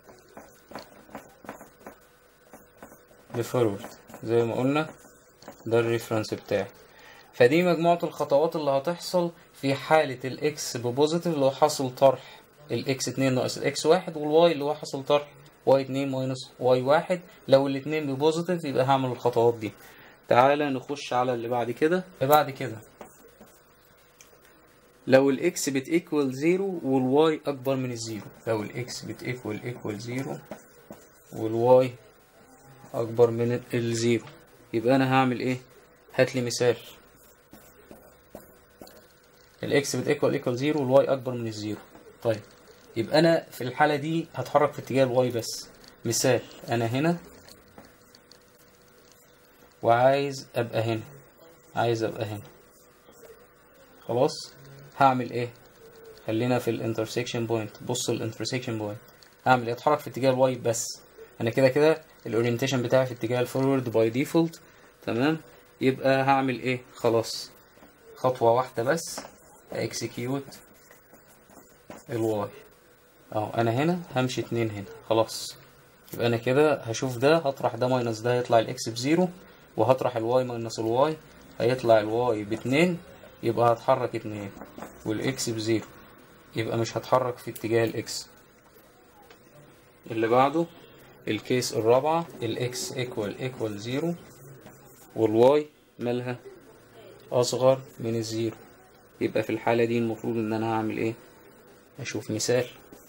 لفورورد زي ما قلنا ده الريفرنس بتاعي فدي مجموعة الخطوات اللي هتحصل في حالة الاكس ببوزيتيف اللي هو حصل طرح الاكس اتنين ناقص الاكس واحد والواي اللي هو حصل طرح واي اتنين ماينس واي واحد لو الاتنين ببوزيتيف يبقى هعمل الخطوات دي تعالى نخش على اللي بعد كده اللي بعد كده لو الاكس بتيكوال زيرو والواي اكبر من الزيرو لو الاكس بتيكوال ايكوال زيرو والواي اكبر من الزيرو يبقى انا هعمل ايه هات لي مثال الاكس بتيكوال ايكوال زيرو والواي اكبر من الزيرو طيب يبقى انا في الحاله دي هتحرك في اتجاه الواي بس مثال انا هنا وعايز ابقى هنا عايز ابقى هنا خلاص هعمل ايه خلينا في الانترسكشن بوينت بص الانترسكشن بوينت هعمل ايه اتحرك في اتجاه الواي بس انا كده كده الاورينتيشن بتاعي في اتجاه الفورورد باي ديفولت تمام يبقى هعمل ايه خلاص خطوه واحده بس اكسكيوت الواي اهو انا هنا همشي اتنين هنا خلاص يبقى انا كده هشوف ده هطرح ده ماينس ده هيطلع الاكس بزيرو وهطرح الواي ماينس الواي هيطلع الواي باتنين يبقى هتحرك اتنين والاكس بزيرو يبقى مش هتحرك في اتجاه الاكس اللي بعده الكيس الرابعة الاكس ايكوال ايكوال زيرو والواي مالها اصغر من الزيرو يبقى في الحالة دي المفروض ان انا هعمل ايه اشوف مثال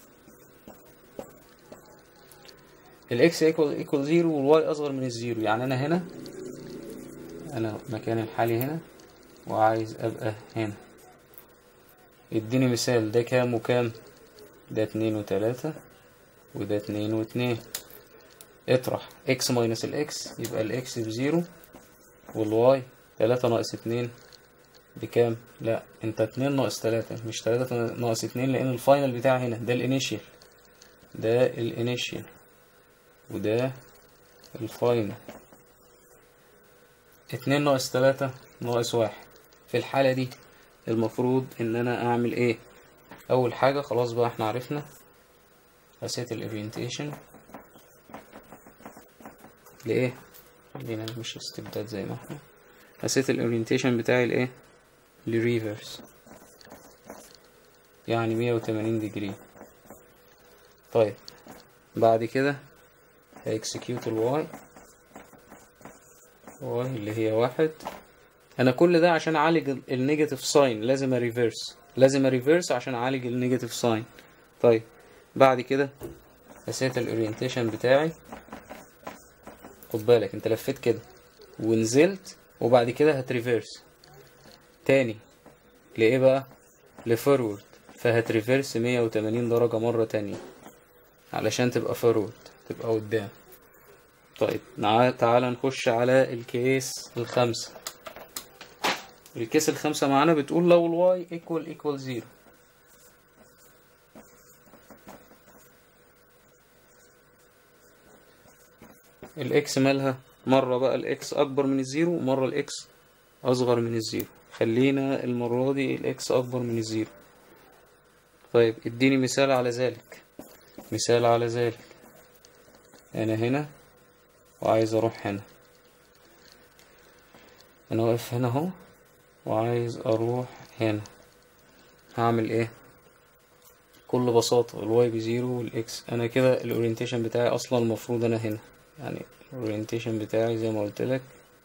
الاكس ايكوال ايكوال زيرو والواي اصغر من الزيرو يعني انا هنا انا مكان الحالي هنا وعايز ابقى هنا اديني مثال ده كام وكام ده اتنين وتلاتة وده اتنين واتنين اطرح اكس ماينس الاكس يبقى الاكس بزيرو والواي تلاتة ناقص اتنين بكام؟ لا انت اتنين ناقص تلاتة مش تلاتة ناقص اتنين لان الفاينل بتاعي هنا ده الانيشيال ده الانيشيال وده الفاينل اتنين ناقص تلاتة ناقص واحد في الحالة دي المفروض ان انا اعمل ايه اول حاجة خلاص بقى احنا عرفنا هسيت الاورينتيشن لايه خلينا مش استبداد زي ما احنا هسيت الاورينتيشن بتاعي لايه لريفرس يعني مية وتمانين ديجري طيب بعد كده هاكسكيوت الواي واي اللي هي واحد انا كل ده عشان اعالج النيجاتيف ساين لازم اريفرس لازم اريفرس عشان اعالج النيجاتيف ساين طيب بعد كده هسيت الاورينتيشن بتاعي خد بالك انت لفيت كده ونزلت وبعد كده هتريفرس تاني لايه بقى لفورورد فهتريفرس مية وتمانين درجة مرة تانية علشان تبقى فورورد تبقى قدام طيب تعالى نخش على الكيس الخمسة الكيس الخمسة معانا بتقول لو الواي ايكوال ايكوال زيرو الاكس مالها مرة بقى الاكس اكبر من الزيرو ومرة الاكس اصغر من الزيرو خلينا المرة دي الاكس اكبر من الزيرو طيب اديني مثال على ذلك مثال على ذلك انا هنا وعايز اروح هنا انا واقف هنا اهو وعايز اروح هنا هعمل ايه بكل بساطة الواي بزيرو والاكس انا كده الاورينتيشن بتاعي اصلا المفروض انا هنا يعني الاورينتيشن بتاعي زي ما قلت لك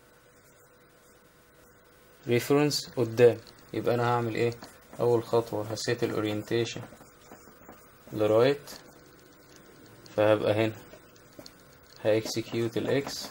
ريفرنس قدام يبقى انا هعمل ايه اول خطوة هسيت الاورينتيشن لرايت فهبقى هنا هاكسكيوت الاكس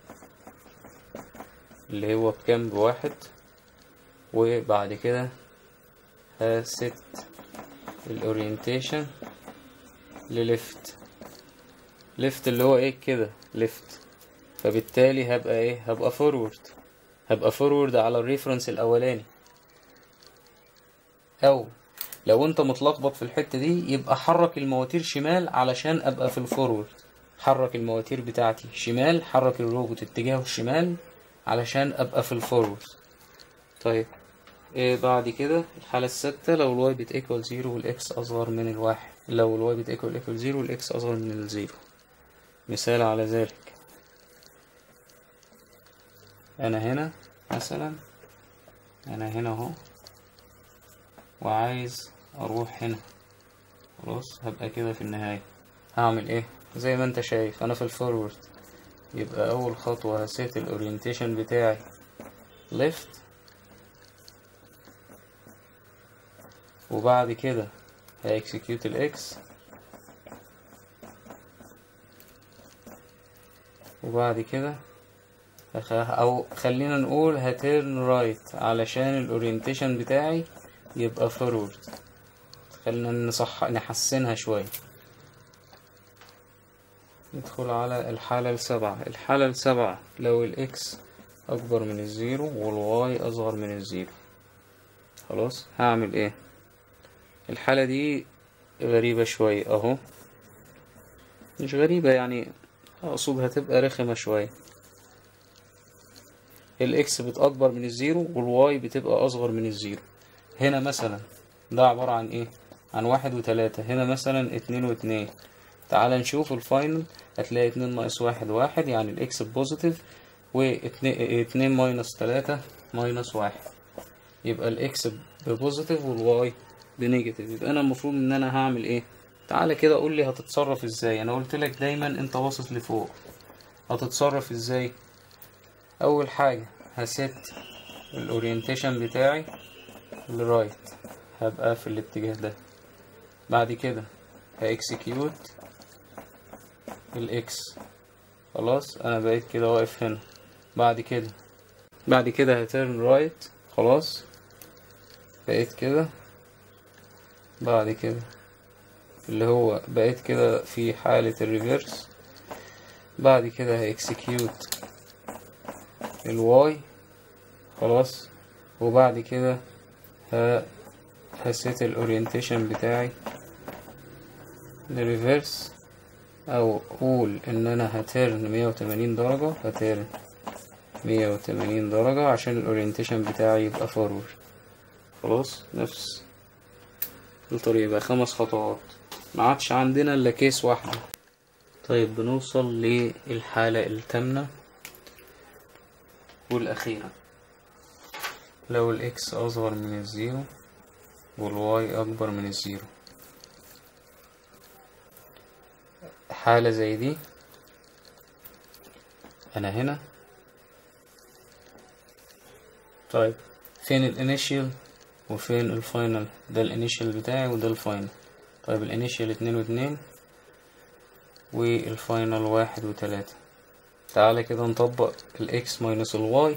اللي هو بكام بواحد وبعد كده هست الاورينتيشن لليفت ليفت اللي هو ايه كده ليفت فبالتالي هبقى ايه هبقى فورورد هبقى فورورد على الريفرنس الاولاني او لو انت متلخبط في الحته دي يبقى حرك المواتير شمال علشان ابقى في الفورورد حرك المواتير بتاعتي شمال حرك الروبوت اتجاهه الشمال علشان ابقى في الفورورد طيب إيه بعد كده الحالة الثابتة لو الواي بت ايكوال زيرو والاكس اصغر من الواحد لو الواي بت ايكوال ايكوال زيرو والاكس اصغر من الزيرو مثال على ذلك انا هنا مثلا انا هنا اهو وعايز اروح هنا خلاص هبقى كده في النهاية هعمل ايه زي ما انت شايف انا في الفورورد يبقى اول خطوة هسيت الاورينتيشن بتاعي ليفت وبعد كده هاكسكيوت الاكس وبعد كده او خلينا نقول هتيرن رايت علشان الاورينتيشن بتاعي يبقى فورورد خلينا نصح نحسنها شوية ندخل على الحالة السبعة الحالة السبعة لو الاكس اكبر من الزيرو والواي اصغر من الزيرو خلاص هعمل ايه الحالة دي غريبة شوية اهو مش غريبة يعني اقصد هتبقى رخمة شوية الاكس بتأكبر من الزيرو والواي بتبقى اصغر من الزيرو هنا مثلا ده عبارة عن ايه عن واحد وتلاتة هنا مثلا اتنين واتنين تعال نشوف الفاينل هتلاقي اتنين ناقص واحد واحد يعني الاكس بوزيتيف واتنين ماينس تلاتة ماينس واحد يبقى الاكس ببوزيتيف والواي بنيجاتيف يبقى انا المفروض ان انا هعمل ايه تعالى كده قول لي هتتصرف ازاي انا قلت لك دايما انت باصص لفوق هتتصرف ازاي اول حاجه هسيت الاورينتيشن بتاعي لرايت هبقى في الاتجاه ده بعد كده هاكسكيوت الاكس خلاص انا بقيت كده واقف هنا بعد كده بعد كده هترن رايت خلاص بقيت كده بعد كده اللي هو بقيت كده في حالة الريفرس بعد كده هيكسكيوت الواي خلاص وبعد كده ه هسيت الاورينتيشن بتاعي لريفرس او اقول ان انا هترن مية وتمانين درجة هترن مية وتمانين درجة عشان الاورينتيشن بتاعي يبقى فورورد خلاص نفس الطريقة يبقى خمس خطوات ما عادش عندنا الا كيس واحدة طيب بنوصل للحالة الثامنة والأخيرة لو الإكس أصغر من الزيرو والواي أكبر من الزيرو حالة زي دي أنا هنا طيب فين الانيشيال وفين الفاينل ده الانيشيال بتاعي وده الفاينل طيب الانيشيال اتنين واتنين والفاينل واحد وتلاتة تعالى كده نطبق الاكس ماينس الواي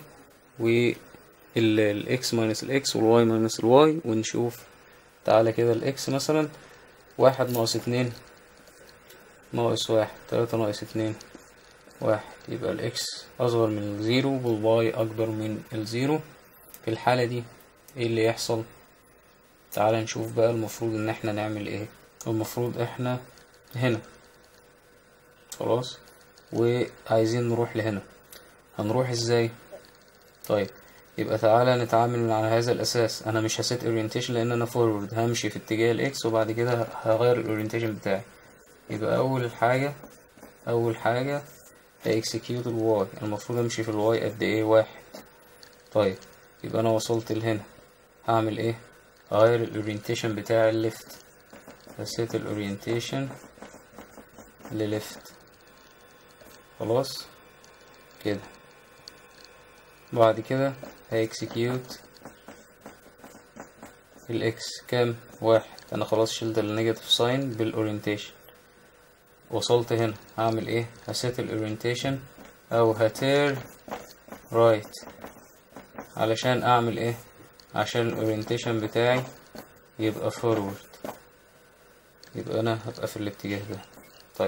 والاكس ماينس الاكس والواي ماينس الواي ونشوف تعالى كده الاكس مثلا واحد ناقص اتنين ناقص واحد تلاتة ناقص اتنين واحد يبقى الاكس اصغر من الزيرو والواي اكبر من الزيرو في الحالة دي ايه اللي يحصل تعالى نشوف بقى المفروض ان احنا نعمل ايه المفروض احنا هنا خلاص وعايزين نروح لهنا هنروح ازاي طيب يبقى تعالى نتعامل على هذا الاساس انا مش هسيت اورينتيشن لان انا فورورد همشي في اتجاه الاكس وبعد كده هغير الاورينتيشن بتاعي يبقى اول حاجة اول حاجة هاكسكيوت الواي المفروض امشي في الواي قد ايه واحد طيب يبقى انا وصلت لهنا هعمل ايه هغير الاورينتيشن بتاع الليفت هسيت الاورينتيشن لليفت خلاص كده بعد كده هيكسكيوت الاكس كام واحد انا خلاص شلت النيجاتيف ساين بالاورينتيشن وصلت هنا هعمل ايه هسيت الاورينتيشن او هتير رايت علشان اعمل ايه عشان الاورينتيشن بتاعي يبقى فورورد يبقى انا هبقى في الاتجاه ده طيب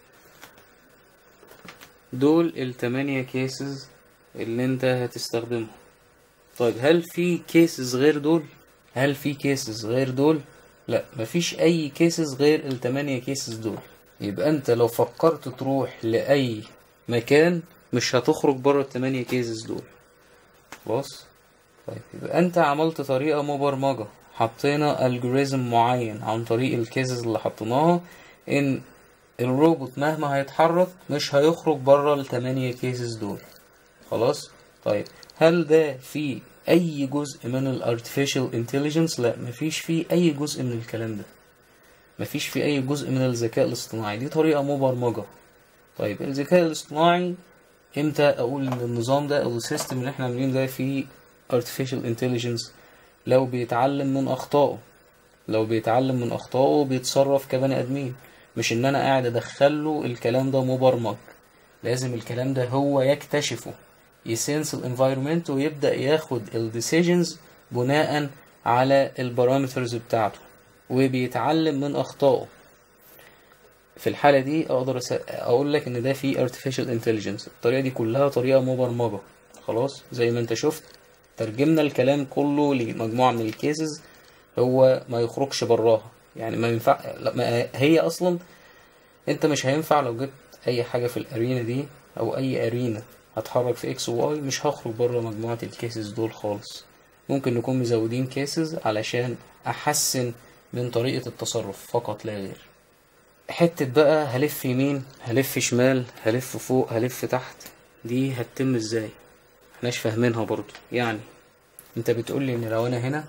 دول التمانية كيسز اللي انت هتستخدمهم طيب هل في كيسز غير دول هل في كيسز غير دول لا مفيش اي كيسز غير التمانية كيسز دول يبقى انت لو فكرت تروح لاي مكان مش هتخرج بره التمانية كيسز دول خلاص طيب يبقى انت عملت طريقة مبرمجة حطينا الجوريزم معين عن طريق الكيسز اللي حطيناها ان الروبوت مهما هيتحرك مش هيخرج بره التمانية كيسز دول خلاص طيب هل ده في اي جزء من الارتفيشال انتليجنس لا مفيش فيه اي جزء من الكلام ده مفيش فيه اي جزء من الذكاء الاصطناعي دي طريقة مبرمجة طيب الذكاء الاصطناعي امتى اقول ان النظام ده او السيستم اللي احنا عاملينه ده فيه artificial intelligence لو بيتعلم من اخطائه لو بيتعلم من اخطائه بيتصرف كبني ادمين مش ان انا قاعد ادخله الكلام ده مبرمج لازم الكلام ده هو يكتشفه يسنس الانفايرمنت ويبدا ياخد الديسيجنز بناء على البارامترز بتاعته وبيتعلم من اخطائه في الحالة دي اقدر أس... اقول لك ان ده فيه artificial intelligence الطريقة دي كلها طريقة مبرمجة خلاص زي ما انت شفت ترجمنا الكلام كله لمجموعة من الكيسز هو ما يخرجش براها يعني ما ينفع لا ما هي اصلا انت مش هينفع لو جبت اي حاجة في الارينا دي او اي ارينا هتحرك في اكس وواي مش هخرج بره مجموعة الكيسز دول خالص ممكن نكون مزودين كيسز علشان احسن من طريقة التصرف فقط لا غير حتة بقى هلف يمين هلف شمال هلف فوق هلف تحت دي هتتم ازاي احناش فاهمينها برضو يعني انت بتقولي ان لو انا هنا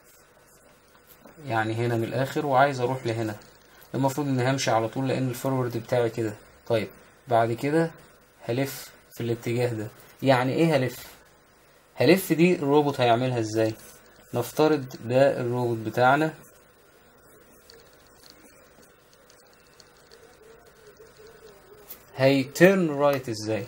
يعني هنا من الاخر وعايز اروح لهنا المفروض اني همشي على طول لان الفورورد بتاعي كده طيب بعد كده هلف في الاتجاه ده يعني ايه هلف هلف دي الروبوت هيعملها ازاي نفترض ده الروبوت بتاعنا هي تيرن رايت ازاي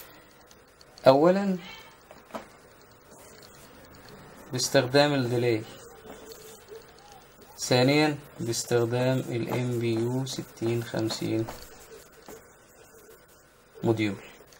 اولا باستخدام الديلي ثانيا باستخدام ال MBU ستين خمسين موديول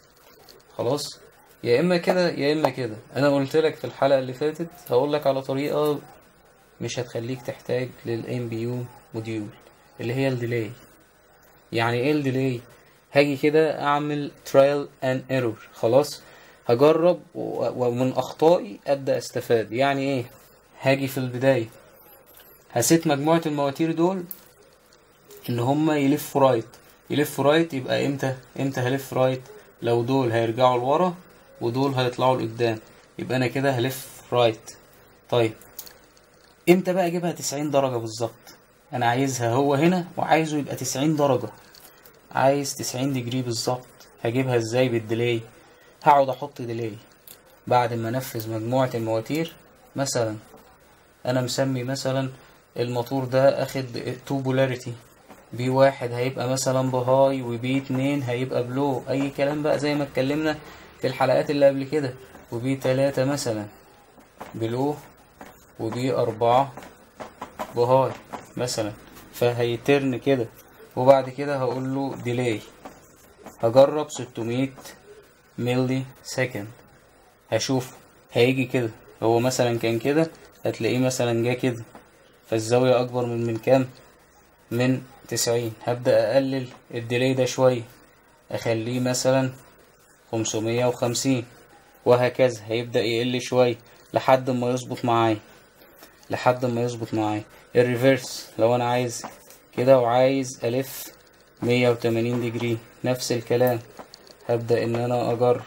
خلاص يا اما كده يا اما كده انا قلت لك في الحلقه اللي فاتت هقول لك على طريقه مش هتخليك تحتاج لل MBU موديول اللي هي الديلي يعني ايه الديلي هاجي كده اعمل trial and error خلاص هجرب و- ومن اخطائي ابدا استفاد يعني ايه هاجي في البدايه هسيت مجموعه المواتير دول ان هما يلفوا رايت يلفوا رايت يبقى امتى امتى هلف رايت لو دول هيرجعوا لورا ودول هيطلعوا لقدام يبقى انا كده هلف رايت طيب امتى بقى اجيبها 90 درجه بالظبط انا عايزها هو هنا وعايزه يبقى 90 درجه عايز 90 ديجري بالظبط هجيبها ازاي بالديلي هقعد احط ديلي بعد ما انفذ مجموعه المواتير مثلا انا مسمي مثلا الموتور ده اخد تو بولاريتي بي واحد هيبقى مثلا بهاي وبي اتنين هيبقى بلو اي كلام بقى زي ما اتكلمنا في الحلقات اللي قبل كده وبي تلاتة مثلا بلو وبي أربعة بهاي مثلا فهيترن كده وبعد كده هقول له ديلي هجرب 600 ملي سكند هشوف هيجي كده هو مثلا كان كده هتلاقيه مثلا جه كده فالزاوية أكبر من من كام من تسعين هبدأ أقلل الديلي ده شوية أخليه مثلا خمسمية وخمسين وهكذا هيبدأ يقل شوية لحد ما يظبط معايا لحد ما يظبط معايا الريفرس لو أنا عايز كده وعايز ألف مية وتمانين ديجري نفس الكلام هبدأ إن أنا أجرب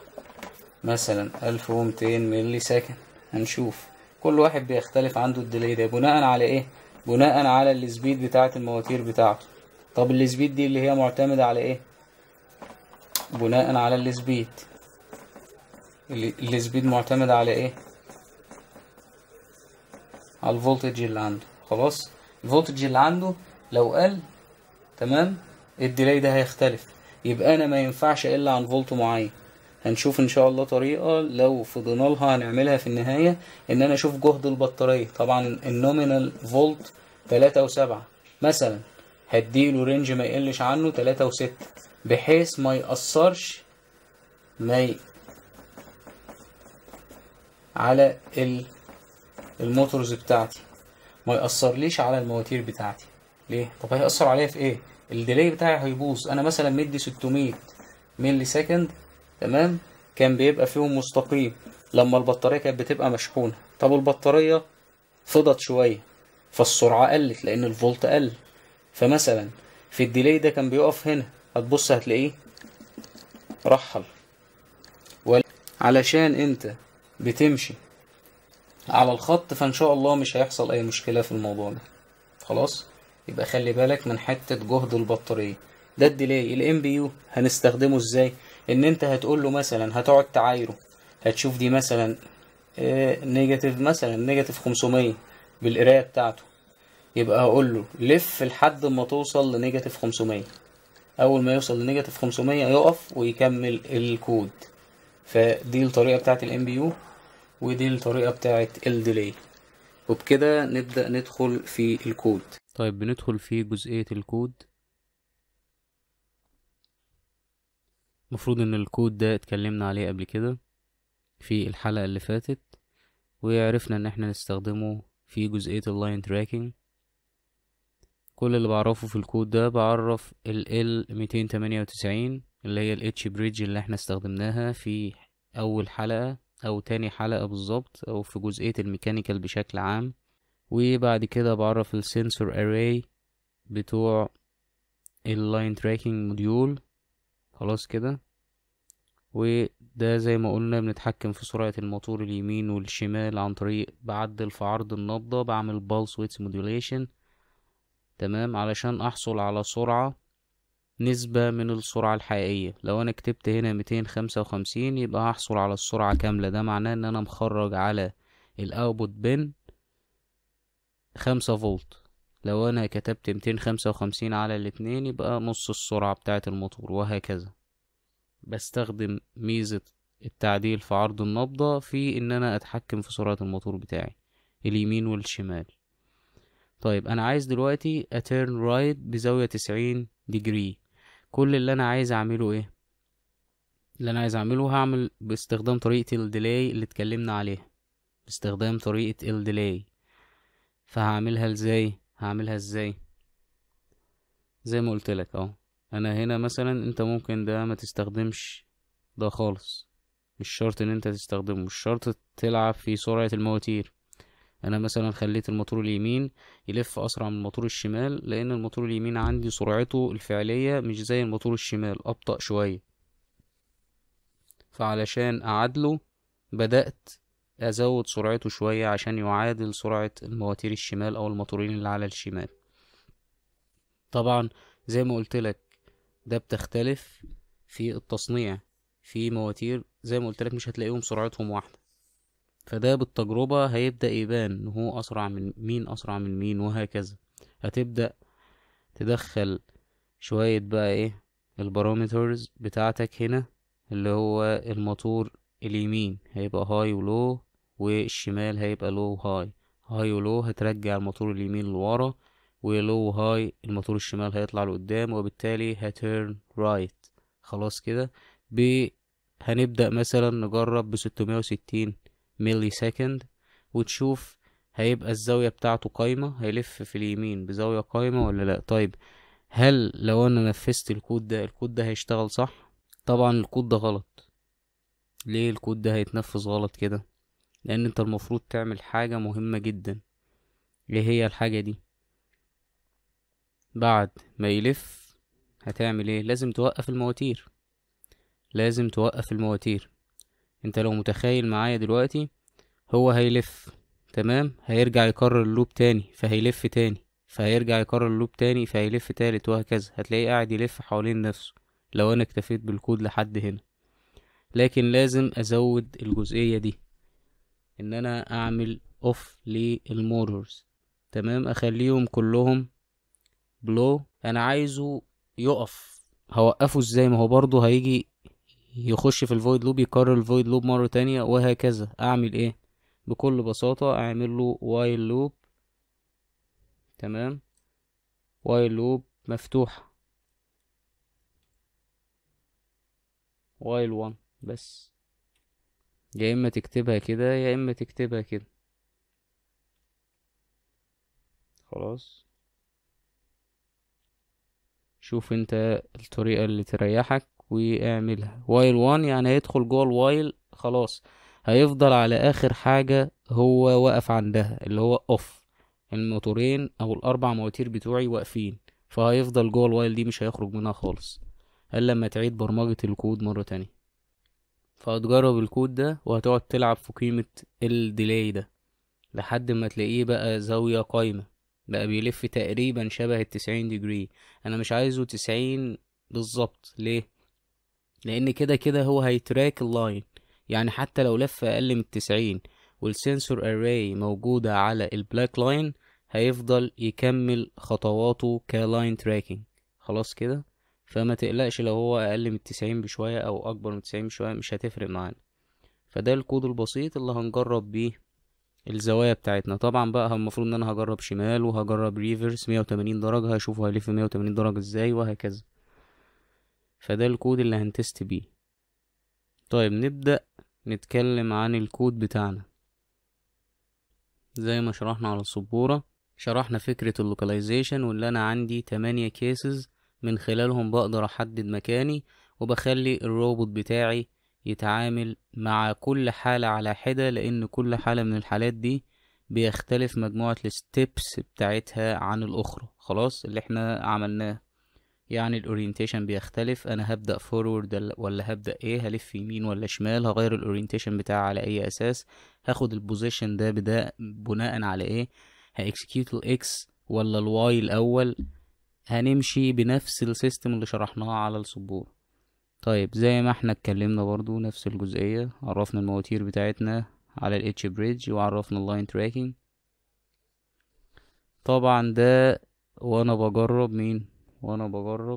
مثلا ألف ومتين ملي سكند هنشوف كل واحد بيختلف عنده الديلي ده بناء على ايه بناء على السبيد بتاعة المواتير بتاعته طب السبيد دي اللي هي معتمدة على ايه بناء على السبيد ال- السبيد معتمدة على ايه على الفولتج اللي عنده خلاص الفولتج اللي عنده لو قل تمام الديلي ده هيختلف يبقى انا ما ينفعش الا عن فولت معين هنشوف ان شاء الله طريقة لو فضينا لها هنعملها في النهاية ان انا اشوف جهد البطارية طبعا النومينال فولت تلاتة وسبعة مثلا هديله رينج ما يقلش عنه تلاتة وستة بحيث ما يأثرش ما ي... على ال... الموتورز بتاعتي ما يأثرليش على المواتير بتاعتي ليه؟ طب هيأثر عليا في ايه؟ الديلي بتاعي هيبوظ انا مثلا مدي 600 ملي سكند تمام كان بيبقى فيهم مستقيم لما البطارية كانت بتبقى مشحونة طب البطارية فضت شوية فالسرعة قلت لأن الفولت قل فمثلا في الديلي ده كان بيقف هنا هتبص هتلاقيه رحل ول- علشان انت بتمشي على الخط فان شاء الله مش هيحصل اي مشكلة في الموضوع ده خلاص يبقى خلي بالك من حتة جهد البطارية ده الديلي الام بي يو هنستخدمه ازاي ان انت هتقول له مثلا هتقعد تعايره هتشوف دي مثلا آه، نيجاتيف مثلا نيجاتيف 500 بالقرايه بتاعته يبقى هقول له لف لحد ما توصل لنيجاتيف 500 اول ما يوصل لنيجاتيف 500 يقف ويكمل الكود فدي الطريقه بتاعت الام بي يو ودي الطريقه بتاعت الديلي وبكده نبدا ندخل في الكود طيب بندخل في جزئية الكود المفروض ان الكود ده اتكلمنا عليه قبل كده في الحلقة اللي فاتت وعرفنا ان احنا نستخدمه في جزئية اللاين تراكنج كل اللي بعرفه في الكود ده بعرف ال L298 اللي هي ال H bridge اللي احنا استخدمناها في اول حلقة او تاني حلقة بالظبط او في جزئية الميكانيكال بشكل عام وبعد كده بعرف السنسور array بتوع اللاين تراكنج موديول خلاص كده وده زي ما قلنا بنتحكم في سرعة الموتور اليمين والشمال عن طريق بعدل في عرض النبضة بعمل pulse width modulation تمام علشان احصل على سرعة نسبة من السرعة الحقيقية لو انا كتبت هنا ميتين خمسة وخمسين يبقى هحصل على السرعة كاملة ده معناه ان انا مخرج على الاوتبوت بن خمسة فولت لو انا كتبت ميتين خمسة وخمسين على الاتنين يبقى نص السرعة بتاعة الموتور وهكذا بستخدم ميزة التعديل في عرض النبضة في ان انا اتحكم في سرعة الموتور بتاعي اليمين والشمال طيب انا عايز دلوقتي اتيرن رايت بزاوية تسعين ديجري كل اللي انا عايز اعمله ايه اللي انا عايز اعمله هعمل باستخدام طريقة الديلاي اللي اتكلمنا عليها باستخدام طريقة الديلاي فهعملها ازاي هعملها ازاي زي ما قلت لك اهو انا هنا مثلا انت ممكن ده ما تستخدمش ده خالص مش شرط ان انت تستخدمه مش شرط تلعب في سرعة المواتير انا مثلا خليت الموتور اليمين يلف اسرع من الموتور الشمال لان الموتور اليمين عندي سرعته الفعلية مش زي الموتور الشمال ابطأ شوية فعلشان اعادله بدأت ازود سرعته شوية عشان يعادل سرعة المواتير الشمال او الموتورين اللي على الشمال طبعا زي ما قلت لك ده بتختلف في التصنيع في مواتير زي ما قلت لك مش هتلاقيهم سرعتهم واحدة فده بالتجربة هيبدأ يبان ان هو اسرع من مين اسرع من مين وهكذا هتبدأ تدخل شوية بقى ايه البارامترز بتاعتك هنا اللي هو الموتور اليمين هيبقى هاي ولو والشمال هيبقى لو هاي هاي ولو هترجع الموتور اليمين لورا ولو هاي الموتور الشمال هيطلع لقدام وبالتالي هتيرن رايت خلاص كده ب هنبدأ مثلا نجرب بستمية وستين ملي سكند وتشوف هيبقى الزاوية بتاعته قايمة هيلف في اليمين بزاوية قايمة ولا لأ طيب هل لو أنا نفذت الكود ده الكود ده هيشتغل صح؟ طبعا الكود ده غلط ليه الكود ده هيتنفذ غلط كده؟ لأن انت المفروض تعمل حاجة مهمة جدا ايه هي الحاجة دي؟ بعد ما يلف هتعمل ايه؟ لازم توقف المواتير لازم توقف المواتير انت لو متخيل معايا دلوقتي هو هيلف تمام هيرجع يكرر اللوب تاني فهيلف تاني فهيرجع يكرر اللوب تاني فهيلف تالت وهكذا هتلاقيه قاعد يلف حوالين نفسه لو انا اكتفيت بالكود لحد هنا لكن لازم ازود الجزئية دي ان انا اعمل اوف للموتورز تمام اخليهم كلهم بلو انا عايزه يقف هوقفه ازاي ما هو برضه هيجي يخش في الفويد لوب يكرر الفويد لوب مرة تانية وهكذا اعمل ايه بكل بساطة اعمل له وايل لوب تمام وايل لوب مفتوح وايل وان بس يا اما تكتبها كده يا اما تكتبها كده خلاص شوف انت الطريقة اللي تريحك واعملها وايل وان يعني هيدخل جوه الوايل خلاص هيفضل على اخر حاجة هو واقف عندها اللي هو اوف الموتورين او الاربع مواتير بتوعي واقفين فهيفضل جوه الوايل دي مش هيخرج منها خالص الا لما تعيد برمجة الكود مرة تانية فهتجرب الكود ده وهتقعد تلعب في قيمة الديلاي ده لحد ما تلاقيه بقى زاوية قايمة بقى بيلف تقريبا شبه التسعين ديجري انا مش عايزه تسعين بالظبط ليه لان كده كده هو هيتراك اللاين يعني حتى لو لف اقل من التسعين والسنسور اري موجودة على البلاك لاين هيفضل يكمل خطواته كلاين تراكنج خلاص كده فما تقلقش لو هو اقل من التسعين بشوية او اكبر من التسعين بشوية مش هتفرق معانا فده الكود البسيط اللي هنجرب بيه الزوايا بتاعتنا طبعا بقى المفروض ان انا هجرب شمال وهجرب ريفرس مية وتمانين درجة هشوفه هيلف مية وتمانين درجة ازاي وهكذا فده الكود اللي هنتست بيه طيب نبدأ نتكلم عن الكود بتاعنا زي ما شرحنا على السبورة شرحنا فكرة اللوكاليزيشن واللي انا عندي تمانية كيسز من خلالهم بقدر احدد مكاني وبخلي الروبوت بتاعي يتعامل مع كل حالة على حدة لأن كل حالة من الحالات دي بيختلف مجموعة الستبس بتاعتها عن الأخرى خلاص اللي احنا عملناه يعني الاورينتيشن بيختلف انا هبدأ فورورد ولا هبدأ ايه هلف يمين ولا شمال هغير الاورينتيشن بتاعي على اي اساس هاخد البوزيشن ده بدا بناء على ايه هاكسكيوت الاكس ولا الواي الاول هنمشي بنفس السيستم اللي شرحناه على السبورة طيب زي ما احنا اتكلمنا برضو نفس الجزئية عرفنا المواتير بتاعتنا على الاتش بريدج وعرفنا اللاين تراكنج طبعا ده وانا بجرب مين وانا بجرب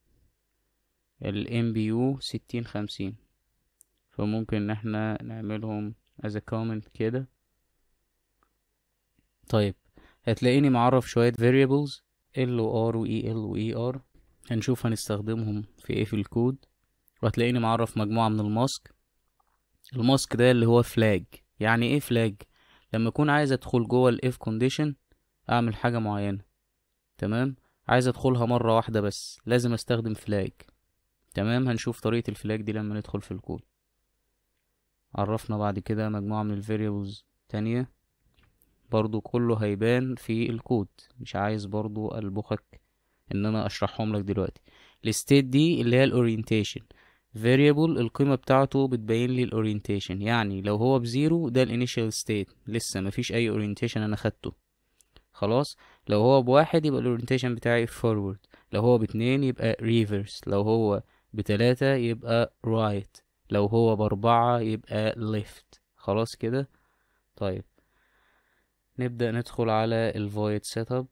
ال MBU ستين خمسين فممكن ان احنا نعملهم as a comment كده طيب هتلاقيني معرف شوية variables ال و r و e l و e r هنشوف هنستخدمهم في ايه في الكود وهتلاقيني معرف مجموعة من الماسك الماسك ده اللي هو فلاج يعني ايه فلاج لما اكون عايز ادخل جوه الاف كونديشن اعمل حاجة معينة تمام عايز ادخلها مرة واحدة بس لازم استخدم فلاج تمام هنشوف طريقة الفلاج دي لما ندخل في الكود عرفنا بعد كده مجموعة من الفاريبلز تانية برضو كله هيبان في الكود مش عايز برضو البخك ان انا اشرحهم لك دلوقتي الستيت دي اللي هي الاورينتيشن variable القيمة بتاعته بتبين لي الاورينتيشن يعني لو هو بزيرو ده الانيشال ستيت لسه مفيش اي اورينتيشن انا خدته خلاص لو هو بواحد يبقى الاورينتيشن بتاعي forward لو هو باتنين يبقى reverse لو هو بتلاتة يبقى right لو هو بأربعة يبقى left خلاص كده طيب نبدأ ندخل على ال void setup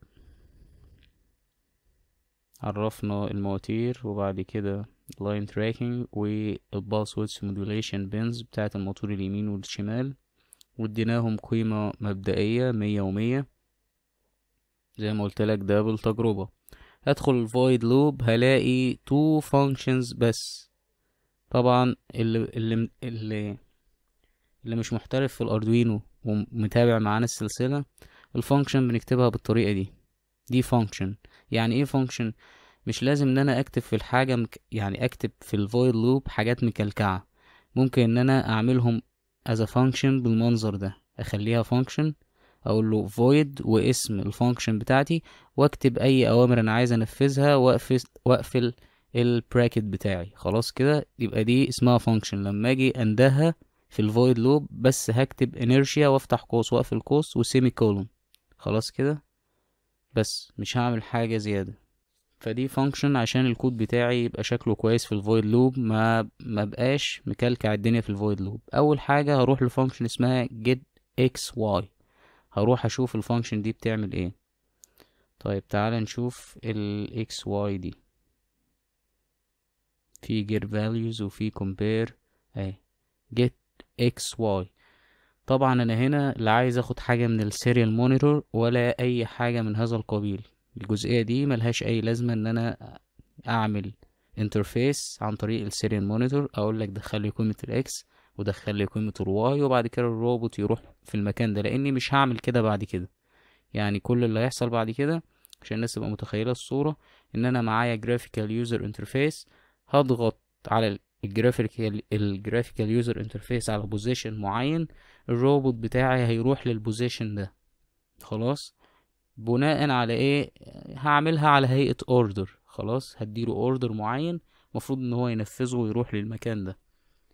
عرفنا المواتير وبعد كده line tracking والباس width modulation bins بتاعة الموتور اليمين والشمال واديناهم قيمة مبدئية مية ومية زي ما قلت لك ده بالتجربة هدخل الفويد لوب هلاقي تو functions بس طبعا اللي اللي اللي, اللي مش محترف في الاردوينو ومتابع معانا السلسلة الفانكشن بنكتبها بالطريقة دي دي فانكشن يعني ايه فانكشن مش لازم ان انا اكتب في الحاجة مك... يعني اكتب في الفويد لوب حاجات مكلكعة ممكن ان انا اعملهم as a function بالمنظر ده اخليها function اقول له void واسم الفانكشن بتاعتي واكتب اي اوامر انا عايز انفذها واقفل واقفل البراكت بتاعي خلاص كده يبقى دي اسمها فانكشن لما اجي اندها في الفويد لوب بس هكتب inertia وافتح قوس واقفل قوس وسيمي كولون خلاص كده بس مش هعمل حاجة زيادة فدي فانكشن عشان الكود بتاعي يبقى شكله كويس في الفويد لوب ما ما بقاش مكلكع الدنيا في الفويد لوب اول حاجة هروح لفانكشن اسمها get x y هروح اشوف الفانكشن دي بتعمل ايه طيب تعالى نشوف ال x y دي في get values وفي compare اهي get x y طبعا انا هنا لا عايز اخد حاجة من السيريال مونيتور ولا اي حاجة من هذا القبيل الجزئية دي ملهاش اي لازمة ان انا اعمل انترفيس عن طريق السيريال مونيتور اقول لك دخل لي قيمة الاكس ودخل لي قيمة الواي وبعد كده الروبوت يروح في المكان ده لاني مش هعمل كده بعد كده يعني كل اللي هيحصل بعد كده عشان الناس تبقى متخيلة الصورة ان انا معايا جرافيكال يوزر انترفيس هضغط على الجرافيكال الجرافيكال يوزر انترفيس على بوزيشن معين الروبوت بتاعي هيروح للبوزيشن ده خلاص بناء على ايه هعملها على هيئة اوردر خلاص هديله اوردر معين مفروض ان هو ينفذه ويروح للمكان ده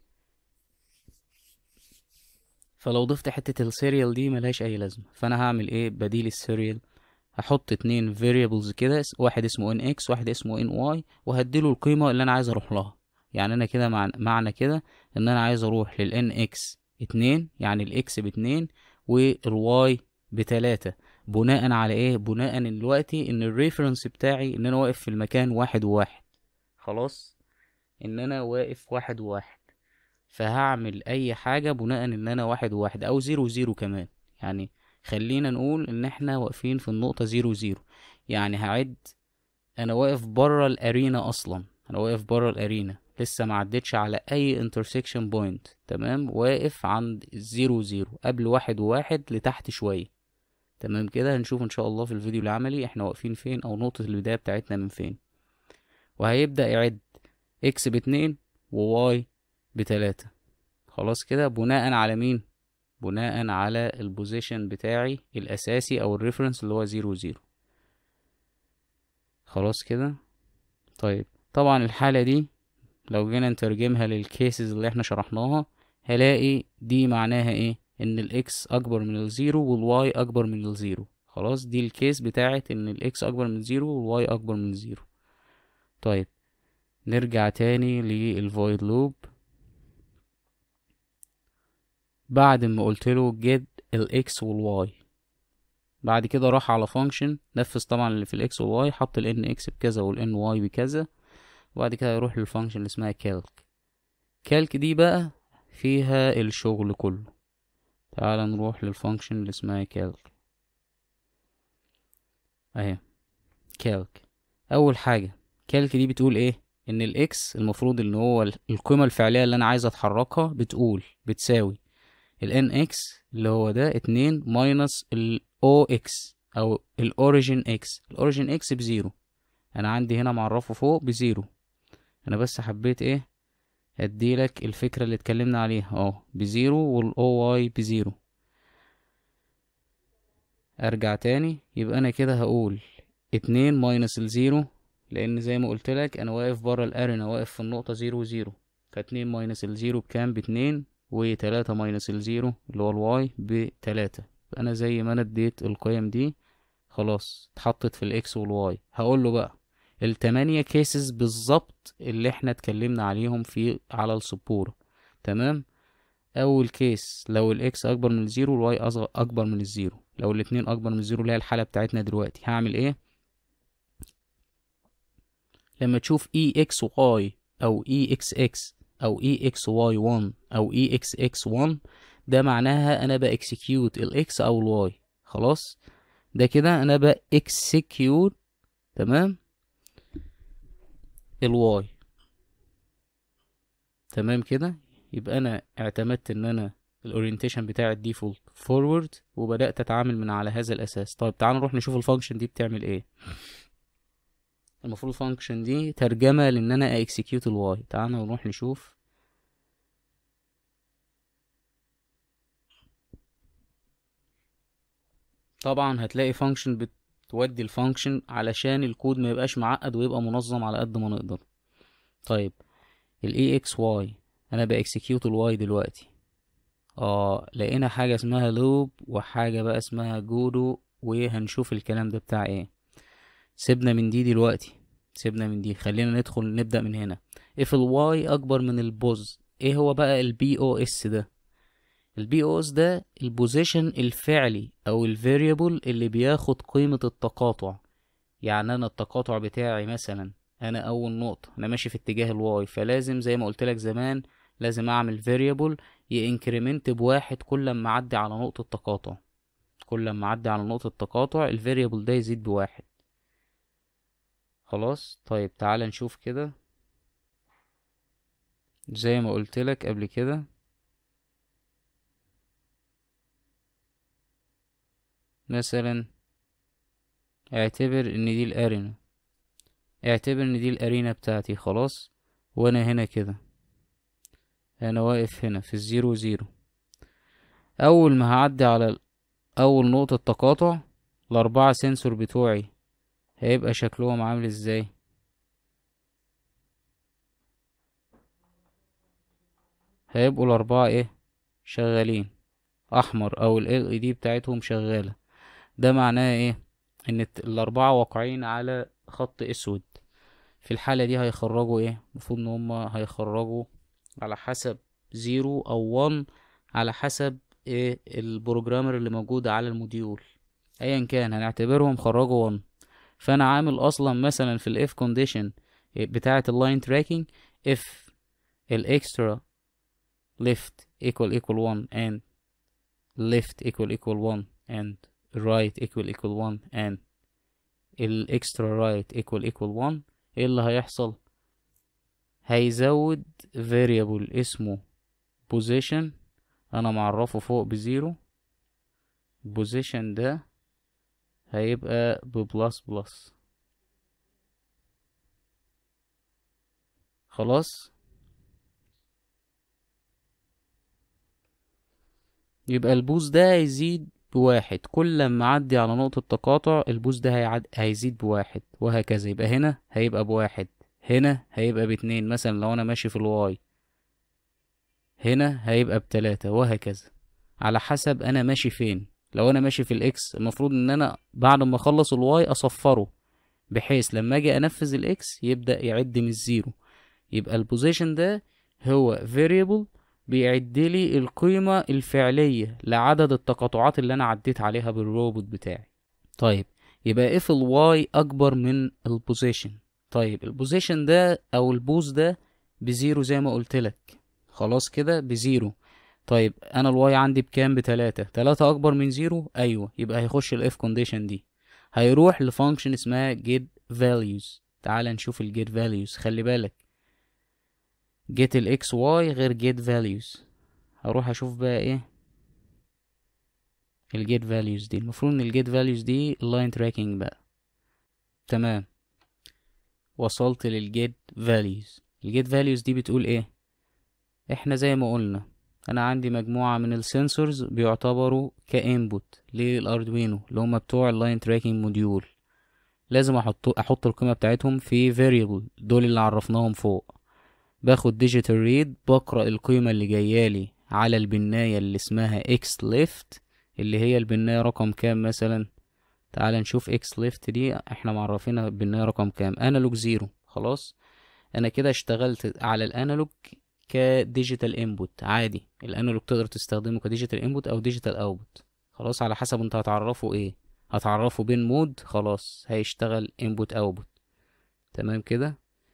فلو ضفت حتة السيريال دي ملهاش اي لازمة فانا هعمل ايه بديل السيريال هحط اتنين variables كده واحد اسمه ان اكس واحد اسمه ان واي وهديله القيمة اللي انا عايز اروح لها يعني انا كده مع... معنى كده ان انا عايز اروح للان اكس اتنين يعني الاكس باتنين والواي بتلاتة بناء على ايه بناء ان دلوقتي ان الريفرنس بتاعي ان انا واقف في المكان واحد وواحد خلاص ان انا واقف واحد وواحد فهعمل اي حاجة بناء ان انا واحد وواحد او زيرو زيرو كمان يعني خلينا نقول ان احنا واقفين في النقطة زيرو زيرو يعني هعد انا واقف برا الارينا اصلا انا واقف برا الارينا لسه ما عدتش على اي انترسكشن بوينت تمام واقف عند زيرو زيرو قبل واحد وواحد لتحت شوية تمام كده هنشوف ان شاء الله في الفيديو العملي احنا واقفين فين او نقطة البداية بتاعتنا من فين وهيبدأ يعد اكس باتنين وواي بتلاتة خلاص كده بناء على مين بناء على البوزيشن بتاعي الاساسي او الريفرنس اللي هو زيرو زيرو خلاص كده طيب طبعا الحالة دي لو جينا نترجمها للكيسز اللي احنا شرحناها هلاقي دي معناها ايه ان الاكس اكبر من الزيرو والواي اكبر من الزيرو خلاص دي الكيس بتاعت ان الاكس اكبر من الزيرو والواي اكبر من الزيرو طيب نرجع تاني للفويد لوب بعد ما قلت له get الاكس والواي بعد كده راح على فانكشن نفذ طبعا اللي في الاكس والواي حط الان اكس بكذا والان واي بكذا وبعد كده يروح للفانكشن اللي اسمها كالك كالك دي بقى فيها الشغل كله تعال نروح للفانكشن اللي اسمها كالك اهي كالك اول حاجه كالك دي بتقول ايه ان الاكس المفروض ان هو ال- القيمه الفعليه اللي انا عايز اتحركها بتقول بتساوي ال nx اللي هو ده اتنين ماينس ال ox او الاوريجين x الاوريجين x بزيرو انا عندي هنا معرفه فوق بزيرو انا بس حبيت ايه اديلك الفكره اللي اتكلمنا عليها اه بزيرو وال oy بزيرو ارجع تاني يبقى انا كده هقول اتنين ماينس الزيرو لان زي ما قلت لك انا واقف بره الارنا واقف في النقطه زيرو وزيرو فاتنين ماينس الزيرو بكام باتنين وتلاتة ماينس الزيرو اللي هو الواي بتلاتة انا زي ما انا اديت القيم دي خلاص اتحطت في الاكس والواي هقول له بقى التمانية كيسز بالظبط اللي احنا اتكلمنا عليهم في على السبورة تمام اول كيس لو الاكس اكبر من الزيرو والواي اصغر اكبر من الزيرو لو الاتنين اكبر من الزيرو اللي هي الحالة بتاعتنا دلوقتي هعمل ايه لما تشوف اي اكس واي او اي اكس اكس او اي اكس واي 1 او اي اكس اكس 1 ده معناها انا باكسكيوت الاكس او الواي خلاص ده كده انا باكسكيوت تمام الواي تمام كده يبقى انا اعتمدت ان انا الاورينتيشن بتاع الديفولت فورورد وبدات اتعامل من على هذا الاساس طيب تعالوا نروح نشوف الفانكشن دي بتعمل ايه المفروض الفانكشن دي ترجمه لان انا اكسكيوت الواي تعالوا نروح نشوف طبعا هتلاقي فانكشن بتودي الفانكشن علشان الكود ما يبقاش معقد ويبقى منظم على قد ما نقدر طيب ال اكس واي انا باكسكيوت الواي دلوقتي اه لقينا حاجه اسمها لوب وحاجه بقى اسمها جودو وهنشوف الكلام ده بتاع ايه سيبنا من دي دلوقتي سيبنا من دي خلينا ندخل نبدا من هنا if الواي اكبر من البوز ايه هو بقى البي او اس ده البي او اس ده البوزيشن الفعلي او الفاريبل اللي بياخد قيمة التقاطع يعني انا التقاطع بتاعي مثلا انا اول نقطة انا ماشي في اتجاه الواي فلازم زي ما قلت لك زمان لازم اعمل فاريبل ينكريمنت بواحد كل ما اعدي على نقطة تقاطع كل ما اعدي على نقطة تقاطع الفاريبل ده يزيد بواحد خلاص طيب تعال نشوف كده زي ما قلت لك قبل كده مثلا اعتبر ان دي الارينا اعتبر ان دي الارينا بتاعتي خلاص وانا هنا كده انا واقف هنا في الزيرو زيرو اول ما هعدي على اول نقطة تقاطع الاربعة سنسور بتوعي هيبقى شكلهم عامل ازاي هيبقوا الاربعة ايه شغالين احمر او ال LED بتاعتهم شغالة ده معناه ايه ان الاربعة واقعين على خط اسود في الحالة دي هيخرجوا ايه المفروض ان هما هيخرجوا على حسب زيرو او وان على حسب ايه البروجرامر اللي موجود على الموديول ايا كان هنعتبرهم خرجوا وان فانا عامل اصلا مثلا في الاف كونديشن بتاعة اللاين تراكنج if الاكسترا left equal equal 1 and left equal equal 1 and right equal equal 1 and الاكسترا right equal equal 1 ايه اللي هيحصل هيزود variable اسمه position انا معرفه فوق بزيرو position ده هيبقى ببلس بلس خلاص يبقى البوز ده هيزيد بواحد كل ما اعدي على نقطة تقاطع البوز ده هيعد... هيزيد بواحد وهكذا يبقى هنا هيبقى بواحد هنا هيبقى باتنين مثلا لو انا ماشي في الواي هنا هيبقى بتلاتة وهكذا على حسب انا ماشي فين لو انا ماشي في الاكس المفروض ان انا بعد ما اخلص الواي اصفره بحيث لما اجي انفذ الاكس يبدأ يعد من الزيرو يبقى البوزيشن ده هو variable بيعد لي القيمة الفعلية لعدد التقاطعات اللي أنا عديت عليها بالروبوت بتاعي طيب يبقى if ال y أكبر من البوزيشن طيب البوزيشن ده أو البوز ده بزيرو زي ما قلت لك خلاص كده بزيرو طيب أنا ال y عندي بكام بتلاتة تلاتة أكبر من زيرو أيوة يبقى هيخش ال if condition دي هيروح لفانكشن اسمها get values تعال نشوف ال get values خلي بالك get ال x y غير get values هروح اشوف بقى ايه ال get values دي المفروض ان ال get values دي line tracking بقى تمام وصلت لل get values ال get values دي بتقول ايه احنا زي ما قلنا انا عندي مجموعة من السنسورز بيعتبروا كانبوت للاردوينو اللي هما بتوع اللاين تراكنج موديول لازم احط احط القيمة بتاعتهم في variable دول اللي عرفناهم فوق باخد ديجيتال ريد بقرأ القيمة اللي جايالي على البناية اللي اسمها x left اللي هي البناية رقم كام مثلا تعال نشوف x left دي احنا معرفينها البناية رقم كام انالوج زيرو خلاص انا كده اشتغلت على الانالوج كديجيتال انبوت عادي الانالوج تقدر تستخدمه كديجيتال انبوت او ديجيتال اوتبوت خلاص على حسب انت هتعرفه ايه هتعرفه بين مود خلاص هيشتغل انبوت اوتبوت تمام كده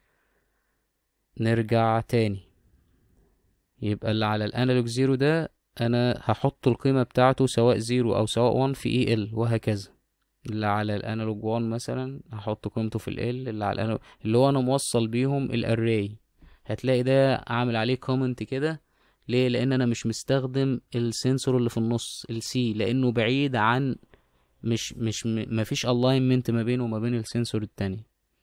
نرجع تاني يبقى اللي على الانالوج زيرو ده انا هحط القيمة بتاعته سواء زيرو او سواء 1 في اي ال وهكذا اللي على الانالوج 1 مثلا هحط قيمته في ال اللي على الانالوج اللي هو انا موصل بيهم الاري هتلاقي ده عامل عليه كومنت كده ليه لان انا مش مستخدم السنسور اللي في النص السي لانه بعيد عن مش مش م- مفيش الاينمنت ما بينه وما بين السنسور التاني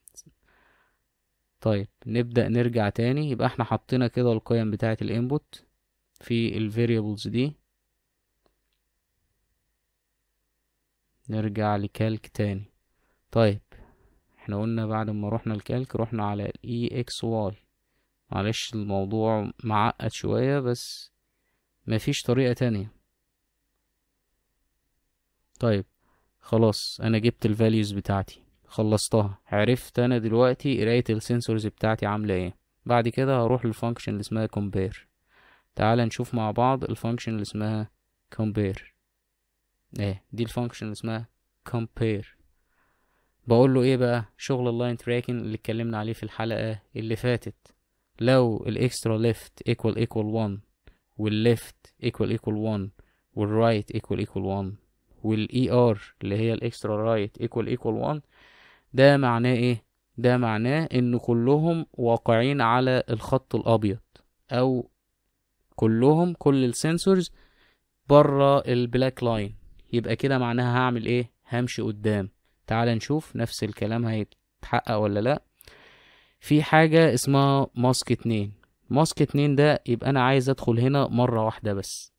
طيب نبدأ نرجع تاني يبقى احنا حطينا كده القيم بتاعة الانبوت في الفاريبلز دي نرجع لكالك تاني طيب احنا قلنا بعد ما روحنا الكالك روحنا على ال EXY معلش الموضوع معقد شوية بس مفيش طريقة تانية طيب خلاص انا جبت الفاليوز بتاعتي خلصتها عرفت انا دلوقتي قراية السنسورز بتاعتي عاملة ايه بعد كده هروح للفانكشن اللي اسمها compare تعال نشوف مع بعض الفانكشن اللي اسمها compare ايه دي الفانكشن اللي اسمها compare بقول له ايه بقى شغل اللاين تراكنج اللي اتكلمنا عليه في الحلقة اللي فاتت لو الاكسترا ليفت equal equal 1 والليفت equal equal 1 والرايت equal equal 1 والاي ار اللي هي الاكسترا رايت equal equal 1 ده معناه ايه ده معناه ان كلهم واقعين على الخط الابيض او كلهم كل السنسورز بره البلاك لاين يبقى كده معناها هعمل ايه همشي قدام تعال نشوف نفس الكلام هيتحقق ولا لا في حاجة اسمها ماسك اتنين ماسك اتنين ده يبقى انا عايز ادخل هنا مرة واحدة بس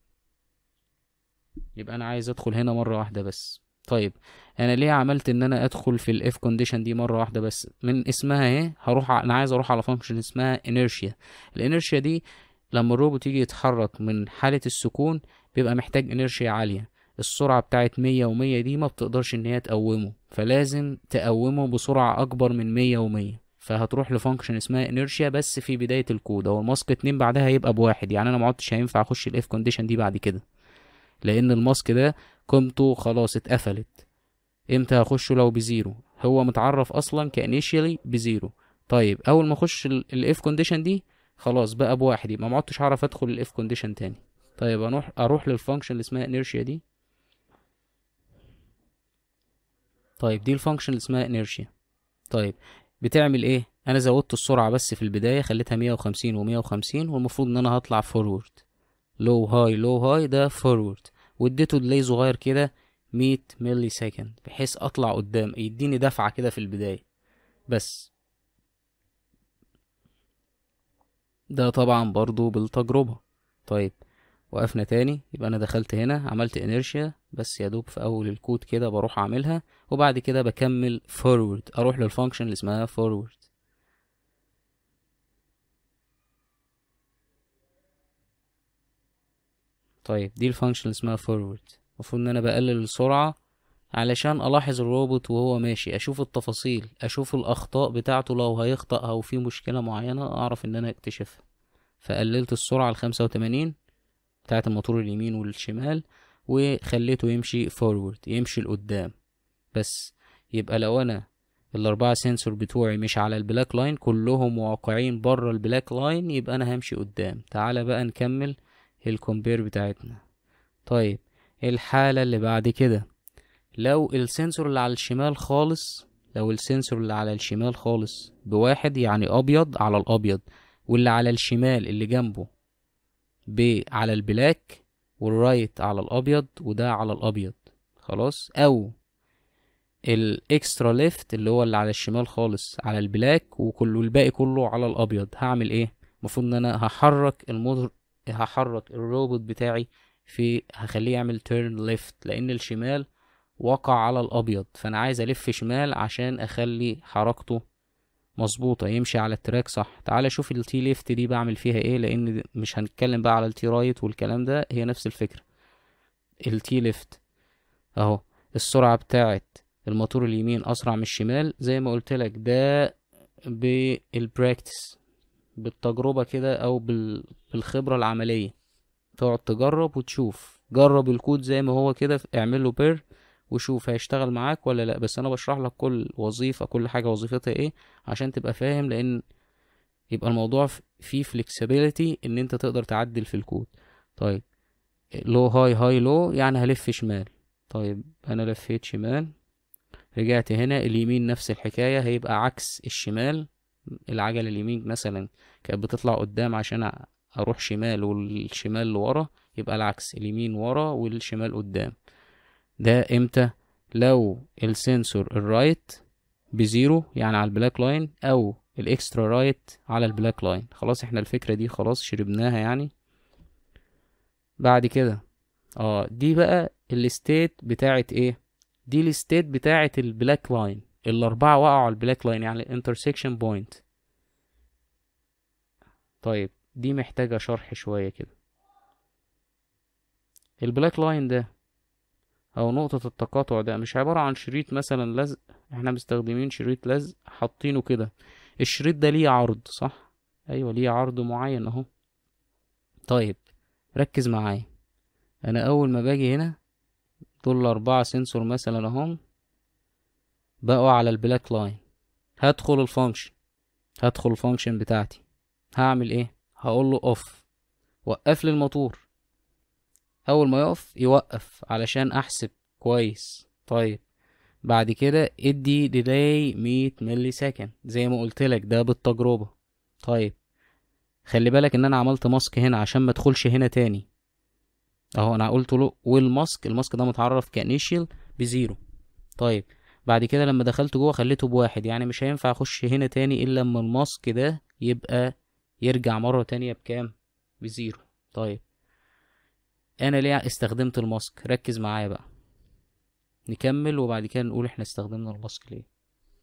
يبقى انا عايز ادخل هنا مرة واحدة بس طيب انا ليه عملت ان انا ادخل في الاف كونديشن دي مرة واحدة بس من اسمها ايه هروح ع- انا عايز اروح على فانكشن اسمها انيرشيا الانيرشيا دي لما الروبوت يجي يتحرك من حالة السكون بيبقى محتاج انيرشيا عالية السرعة بتاعت مية ومية دي ما بتقدرش ان هي تقومه فلازم تقومه بسرعة اكبر من مية ومية فهتروح لفانكشن اسمها انيرشيا بس في بداية الكود هو الماسك اتنين بعدها هيبقى بواحد يعني انا ما عدتش هينفع اخش الاف كونديشن دي بعد كده لان الماسك ده قيمته خلاص اتقفلت امتى هخشه لو بزيرو هو متعرف اصلا كانيشيالي بزيرو طيب اول ما اخش الاف كونديشن دي خلاص بقى بواحد يبقى ما عدتش هعرف ادخل الاف كونديشن تاني طيب اروح اروح للفانكشن اللي اسمها انيرشيا دي طيب دي الفانكشن اللي اسمها انيرشيا طيب بتعمل ايه انا زودت السرعه بس في البدايه خليتها 150 و150 والمفروض ان انا هطلع فورورد لو هاي لو هاي ده فورورد واديته ديلي صغير كده 100 ملي سكند بحيث اطلع قدام يديني دفعه كده في البدايه بس ده طبعا برضو بالتجربه طيب وقفنا تاني يبقى انا دخلت هنا عملت انيرشيا بس يا دوب في اول الكود كده بروح اعملها وبعد كده بكمل فورورد اروح للفانكشن اللي اسمها فورورد طيب دي الفانكشن اللي اسمها فورورد المفروض ان انا بقلل السرعة علشان الاحظ الروبوت وهو ماشي اشوف التفاصيل اشوف الاخطاء بتاعته لو هيخطأ او في مشكلة معينة اعرف ان انا اكتشفها فقللت السرعة لخمسة وتمانين بتاعت الموتور اليمين والشمال وخليته يمشي فورورد يمشي لقدام بس يبقى لو انا الاربعة سنسور بتوعي مش على البلاك لاين كلهم واقعين بره البلاك لاين يبقى انا همشي قدام تعالى بقى نكمل الكومبير بتاعتنا طيب الحالة اللي بعد كده لو السنسور اللي على الشمال خالص لو السنسور اللي على الشمال خالص بواحد يعني ابيض على الابيض واللي على الشمال اللي جنبه ب على البلاك والرايت على الابيض وده على الابيض خلاص او الاكسترا ليفت اللي هو اللي على الشمال خالص على البلاك وكله الباقي كله على الابيض هعمل ايه المفروض ان انا هحرك الموتور هحرك الروبوت بتاعي في هخليه يعمل تيرن ليفت لان الشمال وقع على الابيض فانا عايز الف شمال عشان اخلي حركته مظبوطه يمشي على التراك صح تعالى شوف التي ليفت دي بعمل فيها ايه لان مش هنتكلم بقى على التي رايت والكلام ده هي نفس الفكره التي ليفت اهو السرعه بتاعت الموتور اليمين اسرع من الشمال زي ما قلت لك ده بالبراكتس بالتجربه كده او بال... بالخبره العمليه تقعد تجرب وتشوف جرب الكود زي ما هو كده اعمل له بير وشوف هيشتغل معاك ولا لا بس انا بشرح لك كل وظيفه كل حاجه وظيفتها ايه عشان تبقى فاهم لان يبقى الموضوع فيه flexibility ان انت تقدر تعدل في الكود طيب لو هاي هاي لو يعني هلف شمال طيب انا لفيت شمال رجعت هنا اليمين نفس الحكاية هيبقى عكس الشمال العجلة اليمين مثلا كانت بتطلع قدام عشان اروح شمال والشمال لورا يبقى العكس اليمين ورا والشمال قدام ده امتى لو السنسور الرايت بزيرو يعني على البلاك لاين او الاكسترا رايت على البلاك لاين خلاص احنا الفكرة دي خلاص شربناها يعني بعد كده اه دي بقى الستيت بتاعت ايه دي الستيت بتاعت البلاك لاين الاربعة وقعوا على البلاك لاين يعني الانترسكشن بوينت طيب دي محتاجة شرح شوية كده البلاك لاين ده او نقطة التقاطع ده مش عبارة عن شريط مثلا لزق احنا مستخدمين شريط لزق حاطينه كده الشريط ده ليه عرض صح ايوه ليه عرض معين اهو طيب ركز معايا انا اول ما باجي هنا دول اربعة سنسور مثلا اهم بقوا على البلاك لاين هدخل الفانكشن هدخل الفانكشن بتاعتي هعمل ايه هقول له اوف وقف لي الموتور اول ما يقف يوقف علشان احسب كويس طيب بعد كده ادي ديلاي 100 ملي سكند زي ما قلت لك ده بالتجربه طيب خلي بالك ان انا عملت ماسك هنا عشان ما ادخلش هنا تاني اهو انا قلت له والماسك الماسك ده متعرف كانيشيال بزيرو طيب بعد كده لما دخلت جوه خليته بواحد يعني مش هينفع اخش هنا تاني الا لما الماسك ده يبقى يرجع مرة تانية بكام بزيرو طيب انا ليه استخدمت الماسك ركز معايا بقى نكمل وبعد كده نقول احنا استخدمنا الماسك ليه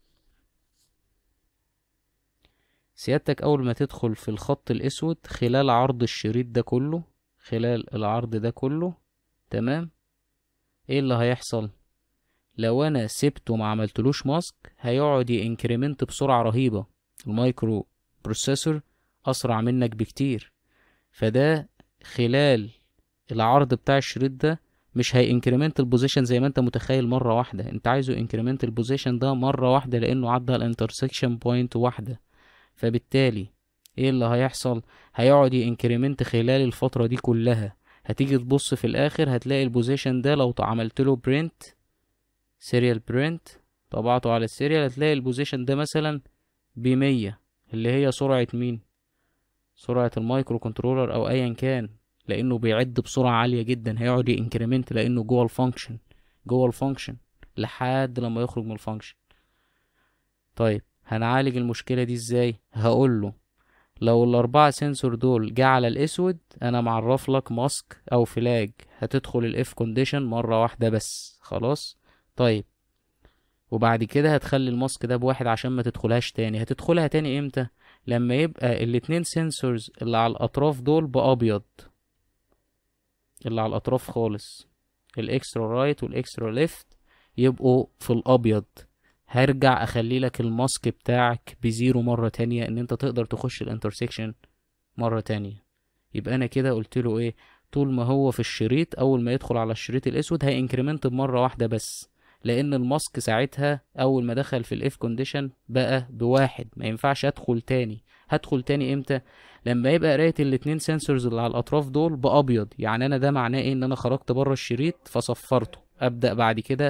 سيادتك اول ما تدخل في الخط الاسود خلال عرض الشريط ده كله خلال العرض ده كله تمام ايه اللي هيحصل لو انا سبته ما عملتلوش ماسك هيقعد ينكريمنت بسرعة رهيبة المايكرو بروسيسور اسرع منك بكتير فده خلال العرض بتاع الشريط ده مش هي انكريمنت البوزيشن زي ما انت متخيل مرة واحدة انت عايزه انكريمنت البوزيشن ده مرة واحدة لانه عدى الانترسكشن بوينت واحدة فبالتالي ايه اللي هيحصل هيقعد ينكريمنت خلال الفترة دي كلها هتيجي تبص في الاخر هتلاقي البوزيشن ده لو عملت له برنت سيريال برنت طبعته على السيريال هتلاقي البوزيشن ده مثلا بمية اللي هي سرعة مين سرعة المايكرو كنترولر او ايا كان لانه بيعد بسرعة عالية جدا هيقعد ينكريمنت لانه جوه الفانكشن جوه الفانكشن لحد لما يخرج من الفانكشن طيب هنعالج المشكلة دي ازاي هقول له لو الاربعة سنسور دول جه على الاسود انا معرف لك ماسك او فلاج هتدخل الاف كونديشن مرة واحدة بس خلاص طيب وبعد كده هتخلي الماسك ده بواحد عشان ما تدخلهاش تاني هتدخلها تاني امتى لما يبقى الاتنين سنسورز اللي على الاطراف دول بابيض اللي على الاطراف خالص الاكسترا رايت والاكسترا ليفت يبقوا في الابيض هرجع اخلي لك الماسك بتاعك بزيرو مرة تانية ان انت تقدر تخش الانترسكشن مرة تانية يبقى انا كده قلت له ايه طول ما هو في الشريط اول ما يدخل على الشريط الاسود هينكريمنت بمرة واحدة بس لان الماسك ساعتها اول ما دخل في الاف كونديشن بقى بواحد ما ينفعش ادخل تاني هدخل تاني امتى لما يبقى قرايه الاتنين سنسورز اللي على الاطراف دول بابيض يعني انا ده معناه ايه ان انا خرجت بره الشريط فصفرته ابدا بعد كده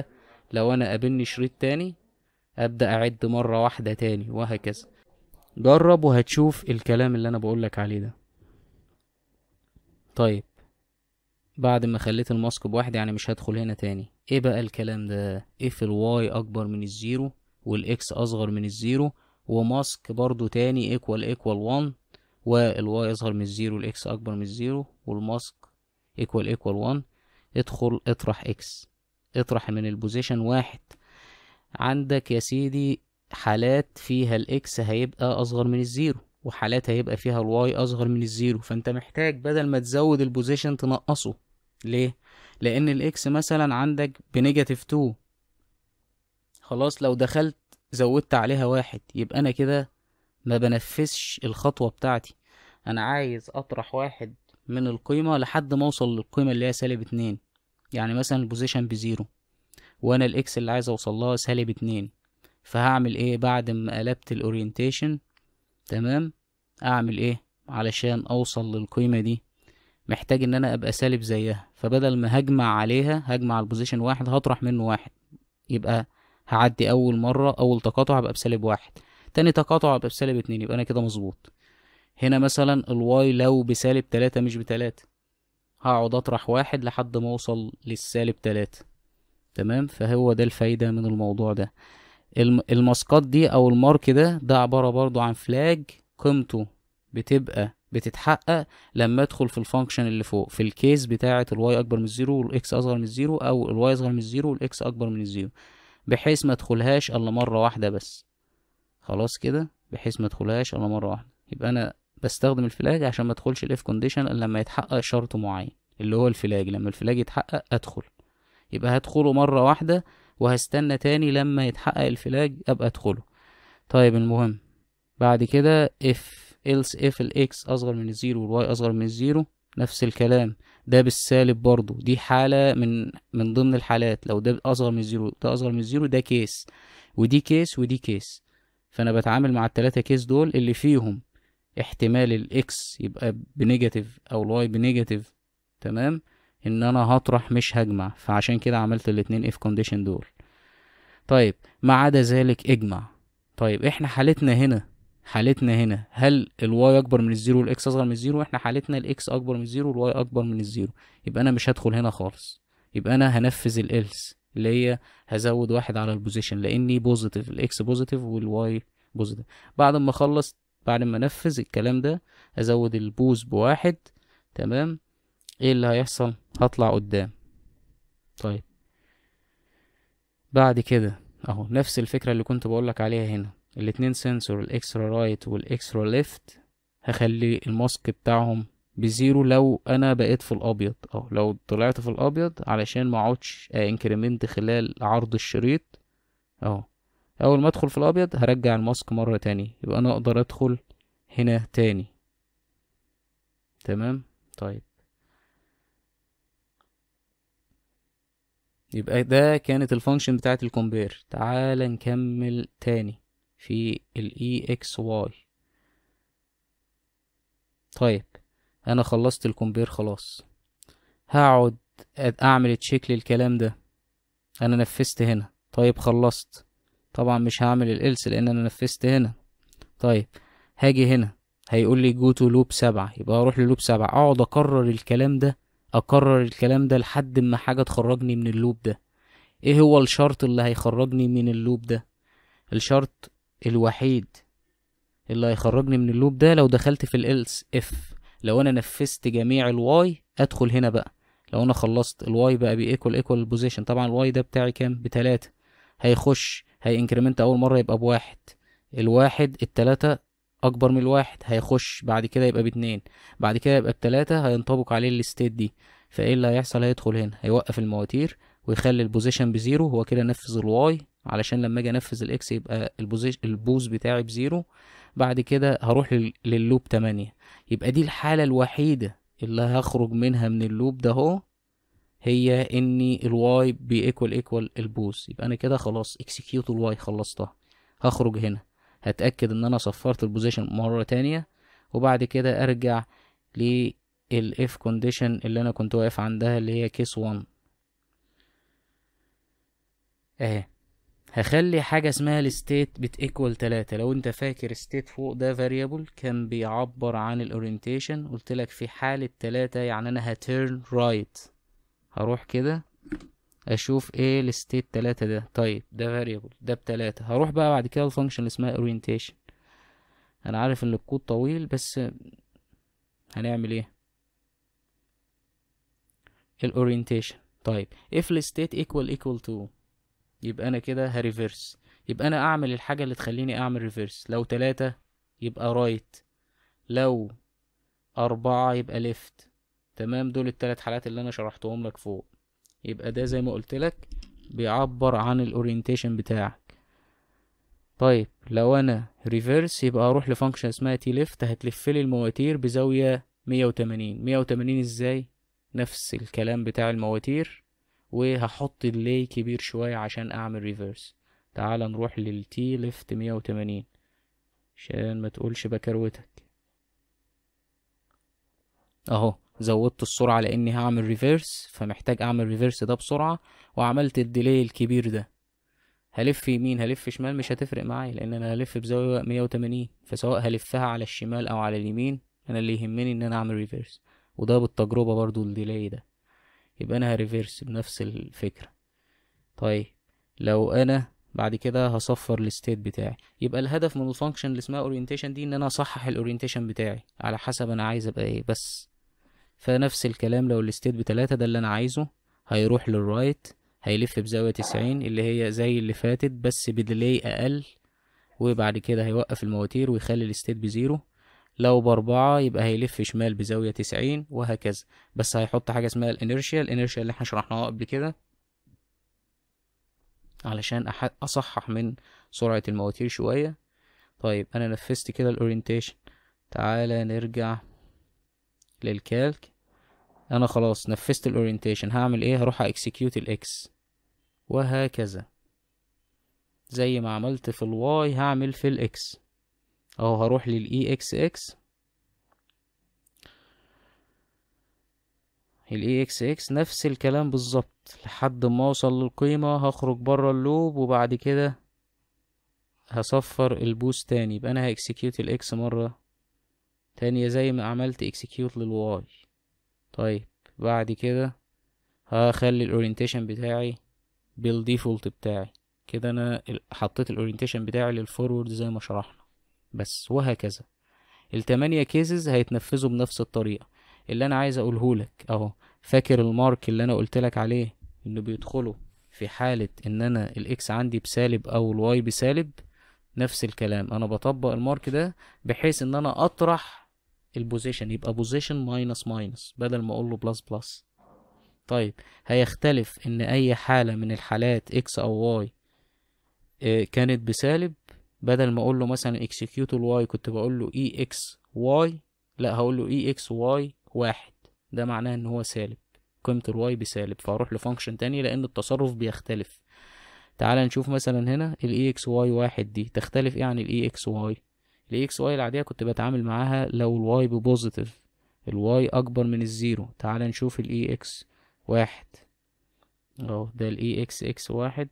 لو انا قابلني شريط تاني ابدا اعد مره واحده تاني وهكذا جرب وهتشوف الكلام اللي انا بقولك عليه ده طيب بعد ما خليت الماسك بواحد يعني مش هدخل هنا تاني ايه بقى الكلام ده اف الواي اكبر من الزيرو والاكس اصغر من الزيرو وماسك برضو تاني ايكوال ايكوال 1 والواي اصغر من الزيرو والاكس اكبر من الزيرو والماسك ايكوال ايكوال 1 ادخل اطرح اكس اطرح من البوزيشن واحد عندك يا سيدي حالات فيها الاكس هيبقى اصغر من الزيرو وحالات هيبقى فيها الواي اصغر من الزيرو فانت محتاج بدل ما تزود البوزيشن تنقصه ليه لان الاكس مثلا عندك بنيجاتيف 2 خلاص لو دخلت زودت عليها واحد يبقى انا كده ما بنفذش الخطوة بتاعتي انا عايز اطرح واحد من القيمة لحد ما اوصل للقيمة اللي هي سالب اتنين يعني مثلا البوزيشن بزيرو وانا الاكس اللي عايز اوصل لها سالب اتنين فهعمل ايه بعد ما قلبت الاورينتيشن تمام اعمل ايه علشان اوصل للقيمة دي محتاج ان انا ابقى سالب زيها فبدل ما هجمع عليها هجمع البوزيشن واحد هطرح منه واحد يبقى هعدي اول مرة اول تقاطع هبقى بسالب واحد تاني تقاطع هبقى بسالب اتنين يبقى انا كده مظبوط هنا مثلا الواي لو بسالب تلاتة مش بتلاتة هقعد اطرح واحد لحد ما اوصل للسالب تلاتة تمام فهو ده الفايدة من الموضوع ده الم- الماسكات دي او المارك ده ده عبارة برضو عن فلاج قيمته بتبقى بتتحقق لما ادخل في الفانكشن اللي فوق في الكيس بتاعة الواي اكبر من الزيرو والاكس اصغر من الزيرو او الواي اصغر من الزيرو والاكس اكبر من الزيرو بحيث ما ادخلهاش الا مرة واحدة بس خلاص كده بحيث ما ادخلهاش الا مرة واحدة يبقى انا بستخدم الفلاج عشان ما ادخلش الاف كونديشن الا لما يتحقق شرط معين اللي هو الفلاج لما الفلاج يتحقق ادخل يبقى هدخله مرة واحدة وهستنى تاني لما يتحقق الفلاج ابقى ادخله طيب المهم بعد كده if else if الاكس اصغر من الزيرو والواي اصغر من الزيرو نفس الكلام ده بالسالب برضو دي حالة من من ضمن الحالات لو ده اصغر من الزيرو ده اصغر من الزيرو ده كيس ودي كيس ودي كيس فانا بتعامل مع التلاتة كيس دول اللي فيهم احتمال الاكس يبقى بنيجاتيف او الواي بنيجاتيف تمام ان انا هطرح مش هجمع فعشان كده عملت الاتنين اف كونديشن دول طيب ما عدا ذلك اجمع طيب احنا حالتنا هنا حالتنا هنا هل الواي اكبر من الزيرو والاكس اصغر من الزيرو احنا حالتنا الاكس اكبر من الزيرو والواي اكبر من الزيرو يبقى انا مش هدخل هنا خالص يبقى انا هنفذ الالس اللي هي هزود واحد على البوزيشن لاني بوزيتيف الاكس بوزيتيف والواي بوزيتيف بعد ما اخلص بعد ما انفذ الكلام ده ازود البوز بواحد تمام ايه اللي هيحصل هطلع قدام طيب بعد كده اهو نفس الفكرة اللي كنت بقولك عليها هنا الاتنين سنسور الاكسترا رايت والاكسترا ليفت هخلي الماسك بتاعهم بزيرو لو انا بقيت في الابيض او لو طلعت في الابيض علشان ما اقعدش انكريمنت خلال عرض الشريط اهو اول ما ادخل في الابيض هرجع الماسك مرة تاني يبقى انا اقدر ادخل هنا تاني تمام طيب يبقى ده كانت الفانكشن بتاعت الكومبير تعال نكمل تاني في ال EXY طيب انا خلصت الكومبير خلاص هقعد اعمل تشيك للكلام ده انا نفذت هنا طيب خلصت طبعا مش هعمل الالس لان انا نفذت هنا طيب هاجي هنا هيقول لي جو تو لوب سبعة يبقى اروح للوب سبعة اقعد اكرر الكلام ده اكرر الكلام ده لحد ما حاجة تخرجني من اللوب ده ايه هو الشرط اللي هيخرجني من اللوب ده الشرط الوحيد اللي هيخرجني من اللوب ده لو دخلت في الالس اف لو انا نفذت جميع الواي ادخل هنا بقى لو انا خلصت الواي بقى بيكوال ايكوال البوزيشن طبعا الواي ده بتاعي كام بتلاتة هيخش هينكريمنت اول مرة يبقى بواحد الواحد التلاتة اكبر من الواحد هيخش بعد كده يبقى باتنين بعد كده يبقى بتلاتة هينطبق عليه الستيت دي فايه اللي هيحصل هيدخل هنا هيوقف المواتير ويخلي البوزيشن بزيرو هو كده نفذ الواي علشان لما اجي انفذ الاكس يبقى البوزيشن البوز بتاعي بزيرو بعد كده هروح لل- لللوب تمانية يبقى دي الحالة الوحيدة اللي هخرج منها من اللوب ده هو هي اني الواي بيكوال ايكوال البوز يبقى انا كده خلاص اكسكيوت الواي خلصتها هخرج هنا هتأكد ان انا صفرت البوزيشن مرة تانية وبعد كده ارجع للاف كونديشن اللي انا كنت واقف عندها اللي هي كيس 1 اهي هخلي حاجة اسمها الستيت بتيكوال تلاتة لو انت فاكر ستيت فوق ده variable كان بيعبر عن الاورينتيشن قلت لك في حالة تلاتة يعني انا هتيرن رايت هروح كده اشوف ايه الستيت تلاتة ده طيب ده variable ده بتلاتة هروح بقى بعد كده الفانكشن اللي اسمها orientation انا عارف ان الكود طويل بس هنعمل ايه الاورينتيشن طيب if الستيت equal equal to يبقى انا كده هريفرس يبقى انا اعمل الحاجة اللي تخليني اعمل ريفرس لو تلاتة يبقى رايت لو اربعة يبقى ليفت تمام دول التلات حالات اللي انا شرحتهم لك فوق يبقى ده زي ما قلت لك بيعبر عن الاورينتيشن بتاعك طيب لو انا ريفرس يبقى اروح لفانكشن اسمها تي ليفت هتلف لي المواتير بزاوية مية وتمانين مية وتمانين ازاي نفس الكلام بتاع المواتير وهحط ديلي كبير شوية عشان اعمل ريفرس تعال نروح للتي ليفت مية وتمانين عشان ما تقولش بكروتك اهو زودت السرعة لاني هعمل ريفرس فمحتاج اعمل ريفرس ده بسرعة وعملت الديلي الكبير ده هلف يمين هلف شمال مش هتفرق معايا لان انا هلف بزاوية مية وتمانين فسواء هلفها على الشمال او على اليمين انا اللي يهمني ان انا اعمل ريفرس وده بالتجربة برضو الديلي ده يبقى انا هريفرس بنفس الفكرة طيب لو انا بعد كده هصفر الستيت بتاعي يبقى الهدف من الفانكشن اللي اسمها اورينتيشن دي ان انا اصحح الاورينتيشن بتاعي على حسب انا عايز ابقى ايه بس فنفس الكلام لو الستيت بتلاتة ده اللي انا عايزه هيروح للرايت هيلف بزاوية تسعين اللي هي زي اللي فاتت بس بديلي اقل وبعد كده هيوقف المواتير ويخلي الستيت بزيرو لو بأربعة يبقى هيلف شمال بزاوية تسعين وهكذا بس هيحط حاجة اسمها الانيرشيا الانيرشيا اللي احنا شرحناها قبل كده علشان أح- اصحح من سرعة المواتير شوية طيب انا نفذت كده الاورينتيشن تعالى نرجع للكالك انا خلاص نفذت الاورينتيشن هعمل ايه هروح اكسكيوت الاكس وهكذا زي ما عملت في الواي هعمل في الاكس اهو هروح للاي اكس اكس الاي اكس اكس نفس الكلام بالظبط لحد ما اوصل للقيمة هخرج برا اللوب وبعد كده هصفر البوس تاني يبقى انا هاكسكيوت الاكس مرة تانية زي ما عملت اكسكيوت للواي طيب بعد كده هخلي الاورينتيشن بتاعي بالديفولت بتاعي كده انا ال- حطيت الاورينتيشن بتاعي للفورورد زي ما شرحنا بس وهكذا التمانية كيسز هيتنفذوا بنفس الطريقة اللي انا عايز اقوله لك اهو فاكر المارك اللي انا قلت لك عليه انه بيدخلوا في حالة ان انا الاكس عندي بسالب او الواي بسالب نفس الكلام انا بطبق المارك ده بحيث ان انا اطرح البوزيشن يبقى بوزيشن ماينس ماينس بدل ما اقول له بلس بلس طيب هيختلف ان اي حالة من الحالات اكس او واي كانت بسالب بدل ما اقول له مثلا اكسكيوت الواي كنت بقول له اي اكس واي لا هقول له اي اكس واي واحد ده معناه ان هو سالب قيمة الواي بسالب فاروح لفانكشن تاني لان التصرف بيختلف تعال نشوف مثلا هنا الاي اكس واي واحد دي تختلف ايه عن الاي اكس واي الاي اكس واي العادية كنت بتعامل معاها لو الواي ببوزيتيف الواي اكبر من الزيرو تعال نشوف الاي اكس واحد اهو ده الاي اكس اكس واحد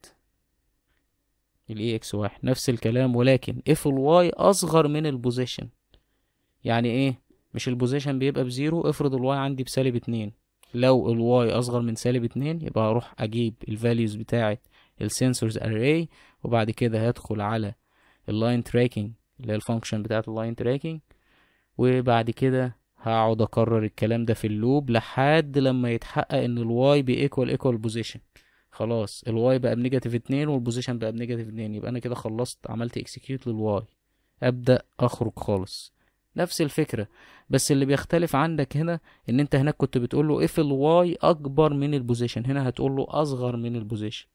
الاي اكس واحد نفس الكلام ولكن اف الواي اصغر من البوزيشن يعني ايه مش البوزيشن بيبقى بزيرو افرض الواي عندي بسالب اتنين لو الواي اصغر من سالب اتنين يبقى هروح اجيب الفاليوز بتاعه السنسورز اري وبعد كده هدخل على اللاين تراكنج اللي هي الفانكشن بتاعه اللاين تراكنج وبعد كده هقعد اكرر الكلام ده في اللوب لحد لما يتحقق ان الواي بيكوال ايكوال بوزيشن خلاص الواي بقى بنيجاتيف اتنين والبوزيشن بقى بنيجاتيف اتنين يبقى انا كده خلصت عملت اكسكيوت للواي ابدا اخرج خالص نفس الفكرة بس اللي بيختلف عندك هنا ان انت هناك كنت بتقول له اف الواي اكبر من البوزيشن هنا هتقول له اصغر من البوزيشن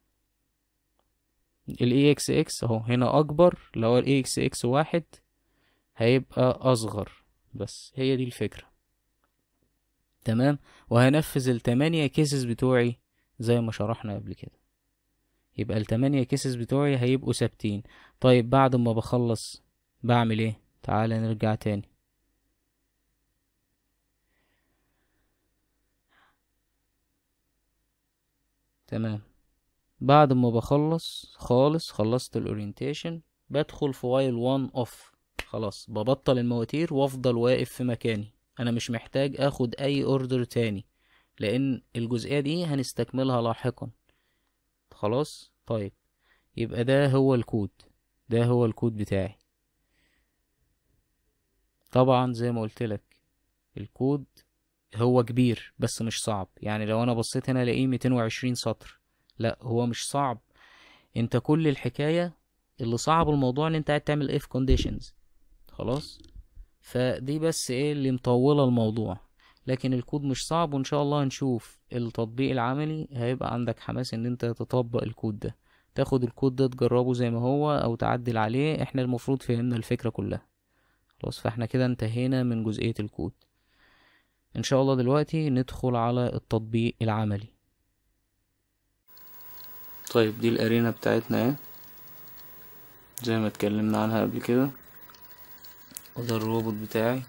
الاي اكس اكس اهو هنا اكبر لو الاي اكس اكس واحد هيبقى اصغر بس هي دي الفكرة تمام وهنفذ التمانية كيسز بتوعي زي ما شرحنا قبل كده يبقى التمانية كيسز بتوعي هيبقوا ثابتين طيب بعد ما بخلص بعمل ايه تعالى نرجع تاني تمام بعد ما بخلص خالص خلصت الاورينتيشن بدخل في وايل 1 اوف خلاص ببطل المواتير وافضل واقف في مكاني انا مش محتاج اخد اي اوردر تاني لان الجزئية دي هنستكملها لاحقا خلاص طيب يبقى ده هو الكود ده هو الكود بتاعي طبعا زي ما قلت لك الكود هو كبير بس مش صعب يعني لو انا بصيت هنا الاقيه 220 سطر لا هو مش صعب انت كل الحكاية اللي صعب الموضوع ان انت قاعد تعمل if conditions خلاص فدي بس ايه اللي مطولة الموضوع لكن الكود مش صعب وان شاء الله هنشوف التطبيق العملي هيبقى عندك حماس ان انت تطبق الكود ده تاخد الكود ده تجربه زي ما هو او تعدل عليه احنا المفروض فهمنا الفكرة كلها خلاص فاحنا كده انتهينا من جزئية الكود ان شاء الله دلوقتي ندخل على التطبيق العملي طيب دي الارينا بتاعتنا اهي زي ما اتكلمنا عنها قبل كده وده الروبوت بتاعي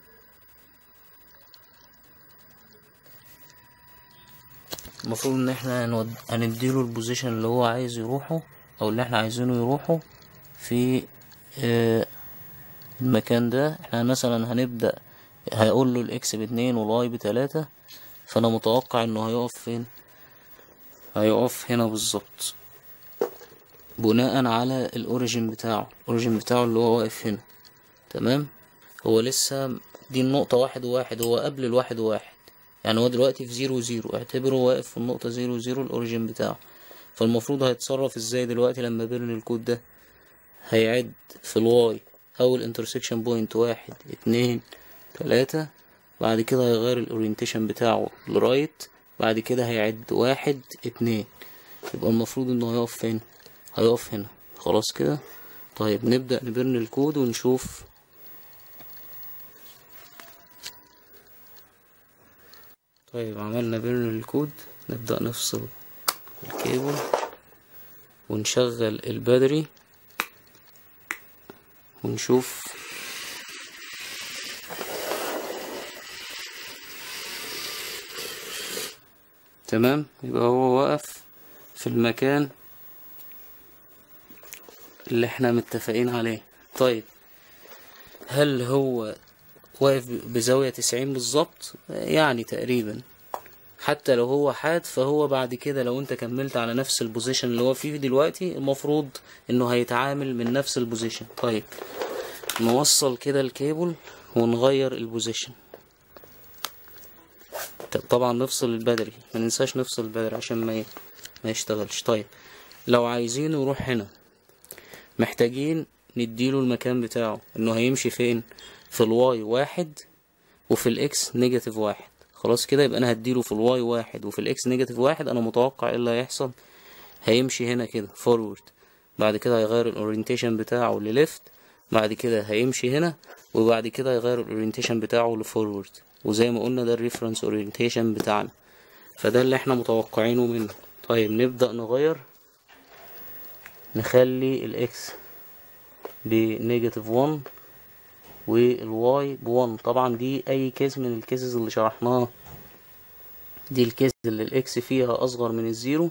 المفروض ان احنا هنود... هنديله البوزيشن اللي هو عايز يروحه او اللي احنا عايزينه يروحه في آه المكان ده احنا مثلا هنبدأ هقول له الاكس باتنين والواي بتلاتة فانا متوقع انه هيقف فين هيقف هنا بالظبط بناء على الاوريجين بتاعه الاوريجين بتاعه اللي هو واقف هنا تمام هو لسه دي النقطة واحد وواحد هو قبل الواحد وواحد يعني هو دلوقتي في زيرو زيرو اعتبره واقف في النقطة زيرو زيرو الاوريجين بتاعه فالمفروض هيتصرف ازاي دلوقتي لما بيرن الكود ده هيعد في الواي اول انترسكشن بوينت واحد اتنين تلاتة بعد كده هيغير الاورينتيشن بتاعه لرايت بعد كده هيعد واحد اتنين يبقى المفروض انه هيقف فين هيقف هنا خلاص كده طيب نبدأ نبرن الكود ونشوف طيب عملنا بيرن الكود نبدأ نفصل الكيبل ونشغل الباتري ونشوف تمام يبقى هو واقف في المكان اللي احنا متفقين عليه طيب هل هو واقف بزاوية تسعين بالظبط يعني تقريبا حتى لو هو حاد فهو بعد كده لو انت كملت على نفس البوزيشن اللي هو فيه دلوقتي المفروض انه هيتعامل من نفس البوزيشن طيب نوصل كده الكيبل ونغير البوزيشن طبعا نفصل البدري ما ننساش نفصل البدري عشان ما ما يشتغلش طيب لو عايزينه يروح هنا محتاجين نديله المكان بتاعه انه هيمشي فين في الواي واحد وفي الاكس نيجاتيف واحد خلاص كده يبقى انا هديله في الواي واحد وفي الاكس نيجاتيف واحد انا متوقع ايه اللي هيحصل هيمشي هنا كده فورورد بعد كده هيغير الاورينتيشن بتاعه لليفت بعد كده هيمشي هنا وبعد كده هيغير الاورينتيشن بتاعه لفورورد وزي ما قلنا ده الريفرنس اورينتيشن بتاعنا فده اللي احنا متوقعينه منه طيب نبدأ نغير نخلي الاكس بنيجاتيف 1 والواي بوان طبعا دي اي كيس من الكيسز اللي شرحناها دي الكيس اللي الاكس فيها اصغر من الزيرو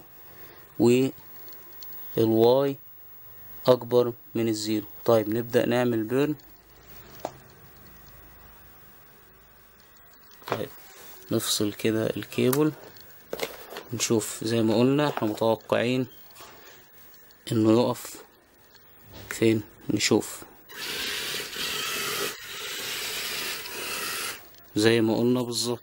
والواي اكبر من الزيرو طيب نبدأ نعمل بيرن طيب نفصل كده الكيبل نشوف زي ما قلنا احنا متوقعين انه يقف فين نشوف زي ما قلنا بالظبط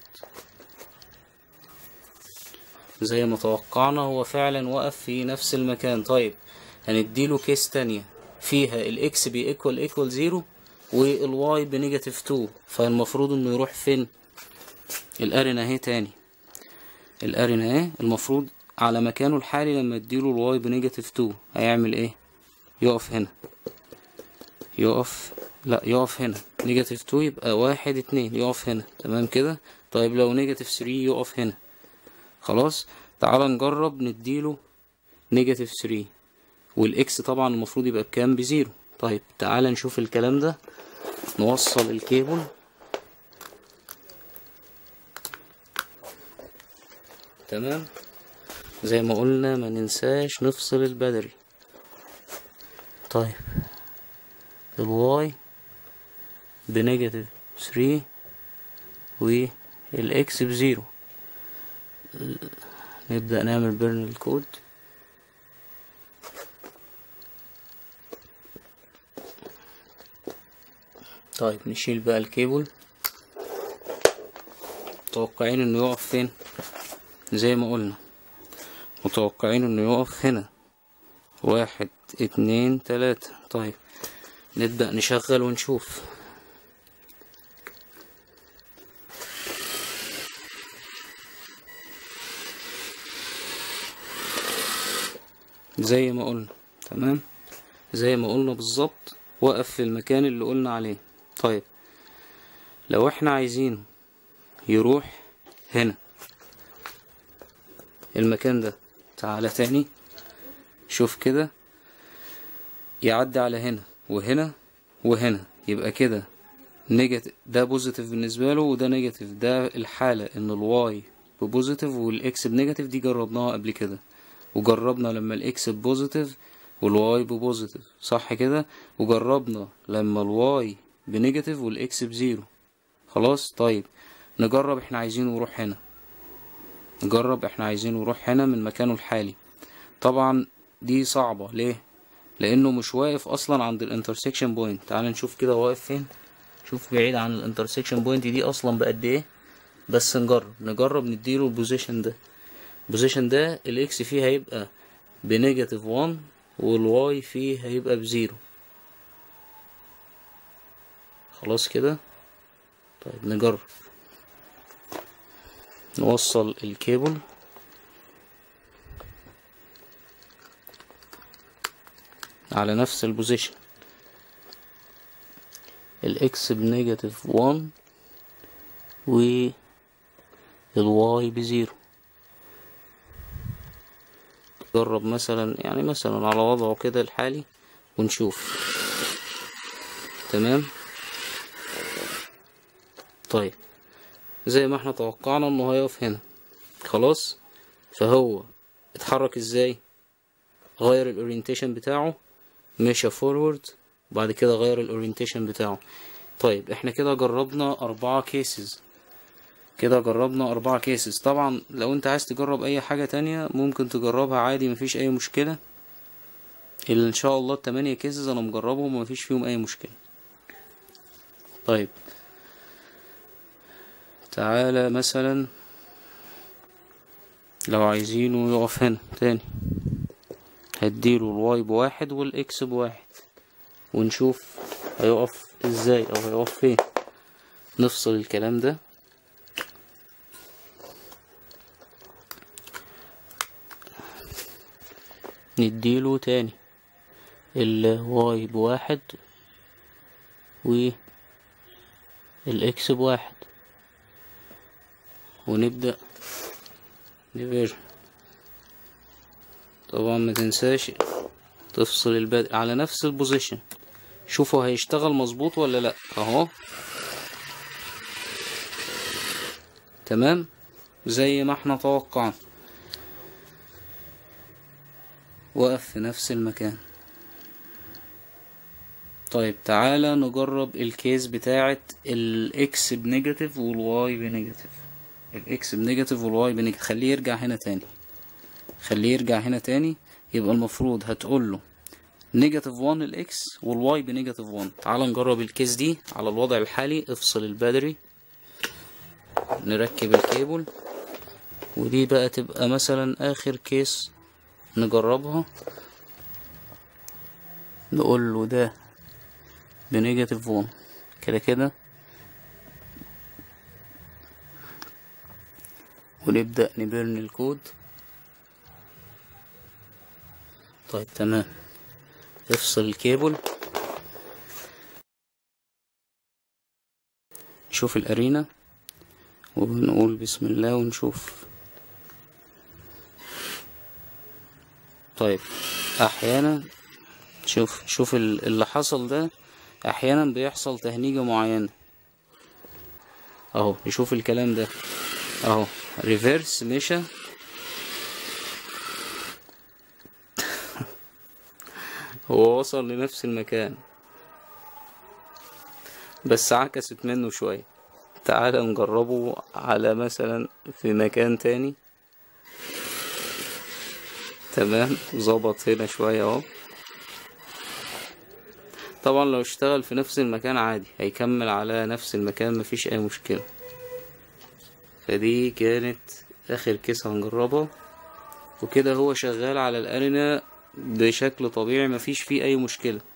زي ما توقعنا هو فعلا وقف في نفس المكان طيب هنديله كيس تانية فيها الاكس بي ايكوال ايكوال زيرو والواي بنيجاتيف تو فالمفروض انه يروح فين الارنا اهي تاني الارنا اهي المفروض على مكانه الحالي لما اديله الواي بنيجاتيف تو هيعمل ايه يقف هنا يقف لا يقف هنا نيجاتيف تو يبقى واحد اتنين يقف هنا تمام كده طيب لو نيجاتيف ثري يقف هنا خلاص تعال نجرب نديله نيجاتيف ثري والاكس طبعا المفروض يبقى بكام بزيرو طيب تعال نشوف الكلام ده نوصل الكيبل تمام زي ما قلنا ما ننساش نفصل البدري طيب الواي بنيجاتيف 3 والاكس بزيرو نبدأ نعمل بيرن الكود طيب نشيل بقى الكيبل متوقعين انه يقف فين زي ما قلنا متوقعين انه يقف هنا واحد اتنين تلاتة طيب نبدأ نشغل ونشوف زي ما قلنا تمام زي ما قلنا بالظبط وقف في المكان اللي قلنا عليه طيب لو احنا عايزينه يروح هنا المكان ده تعالى تاني شوف كده يعدي على هنا وهنا وهنا يبقى كده نيجاتيف ده بوزيتيف بالنسبة له وده نيجاتيف ده الحالة ان الواي ببوزيتيف والاكس بنيجاتيف دي جربناها قبل كده وجربنا لما الاكس ببوزيتيف والواي ببوزيتيف صح كده وجربنا لما الواي بنيجاتيف والاكس بزيرو خلاص طيب نجرب احنا عايزينه يروح هنا نجرب احنا عايزينه يروح هنا من مكانه الحالي طبعا دي صعبة ليه لانه مش واقف اصلا عند الانترسكشن بوينت تعال نشوف كده واقف فين شوف بعيد عن الانترسكشن بوينت دي اصلا بقد ايه بس نجرب نجرب نديله البوزيشن ده البوزيشن ده الاكس فيه هيبقى بنيجاتيف 1 والواي فيه هيبقى بزيرو خلاص كده طيب نجرب نوصل الكيبل على نفس البوزيشن الاكس بنيجاتيف 1 والواي بزيرو جرب مثلا يعني مثلا على وضعه كده الحالي ونشوف تمام طيب زي ما احنا توقعنا انه هيقف هنا خلاص فهو اتحرك ازاي غير الاورينتيشن بتاعه مشى فورورد وبعد كده غير الاورينتيشن بتاعه طيب احنا كده جربنا اربعة كيسز كده جربنا اربعة كيسز طبعا لو انت عايز تجرب اي حاجة تانية ممكن تجربها عادي مفيش اي مشكلة اللي ان شاء الله التمانية كيسز انا مجربهم ومفيش فيهم اي مشكلة طيب تعالى مثلا لو عايزينه يقف هنا تاني هديله الواي بواحد والاكس بواحد ونشوف هيقف ازاي او هيقف فين نفصل الكلام ده نديله تاني الواي بواحد والاكس بواحد ونبدأ نفير طبعا ما تنساش تفصل البدء على نفس البوزيشن شوفوا هيشتغل مظبوط ولا لا اهو تمام زي ما احنا توقعنا وقف في نفس المكان طيب تعالى نجرب الكيس بتاعة الاكس بنيجاتيف والواي بنيجاتيف الاكس بنيجاتيف والواي بنيجاتيف خليه يرجع هنا تاني خليه يرجع هنا تاني يبقى المفروض هتقول له نيجاتيف 1 الاكس والواي بنيجاتيف 1 تعال نجرب الكيس دي على الوضع الحالي افصل الباتري نركب الكيبل ودي بقى تبقى مثلا اخر كيس نجربها نقول له ده بنيجاتيف 1 كده كده ونبدأ نبرن الكود طيب تمام افصل الكيبل نشوف الارينا ونقول بسم الله ونشوف طيب احيانا شوف شوف اللي حصل ده احيانا بيحصل تهنيجة معينة اهو نشوف الكلام ده اهو ريفيرس مشى هو وصل لنفس المكان بس عكست منه شوية تعال نجربه على مثلا في مكان تاني تمام ظبط هنا شوية اهو طبعا لو اشتغل في نفس المكان عادي هيكمل على نفس المكان مفيش اي مشكلة فدي كانت اخر كيس هنجربها وكده هو شغال على الارنا بشكل طبيعي مفيش فيه اي مشكلة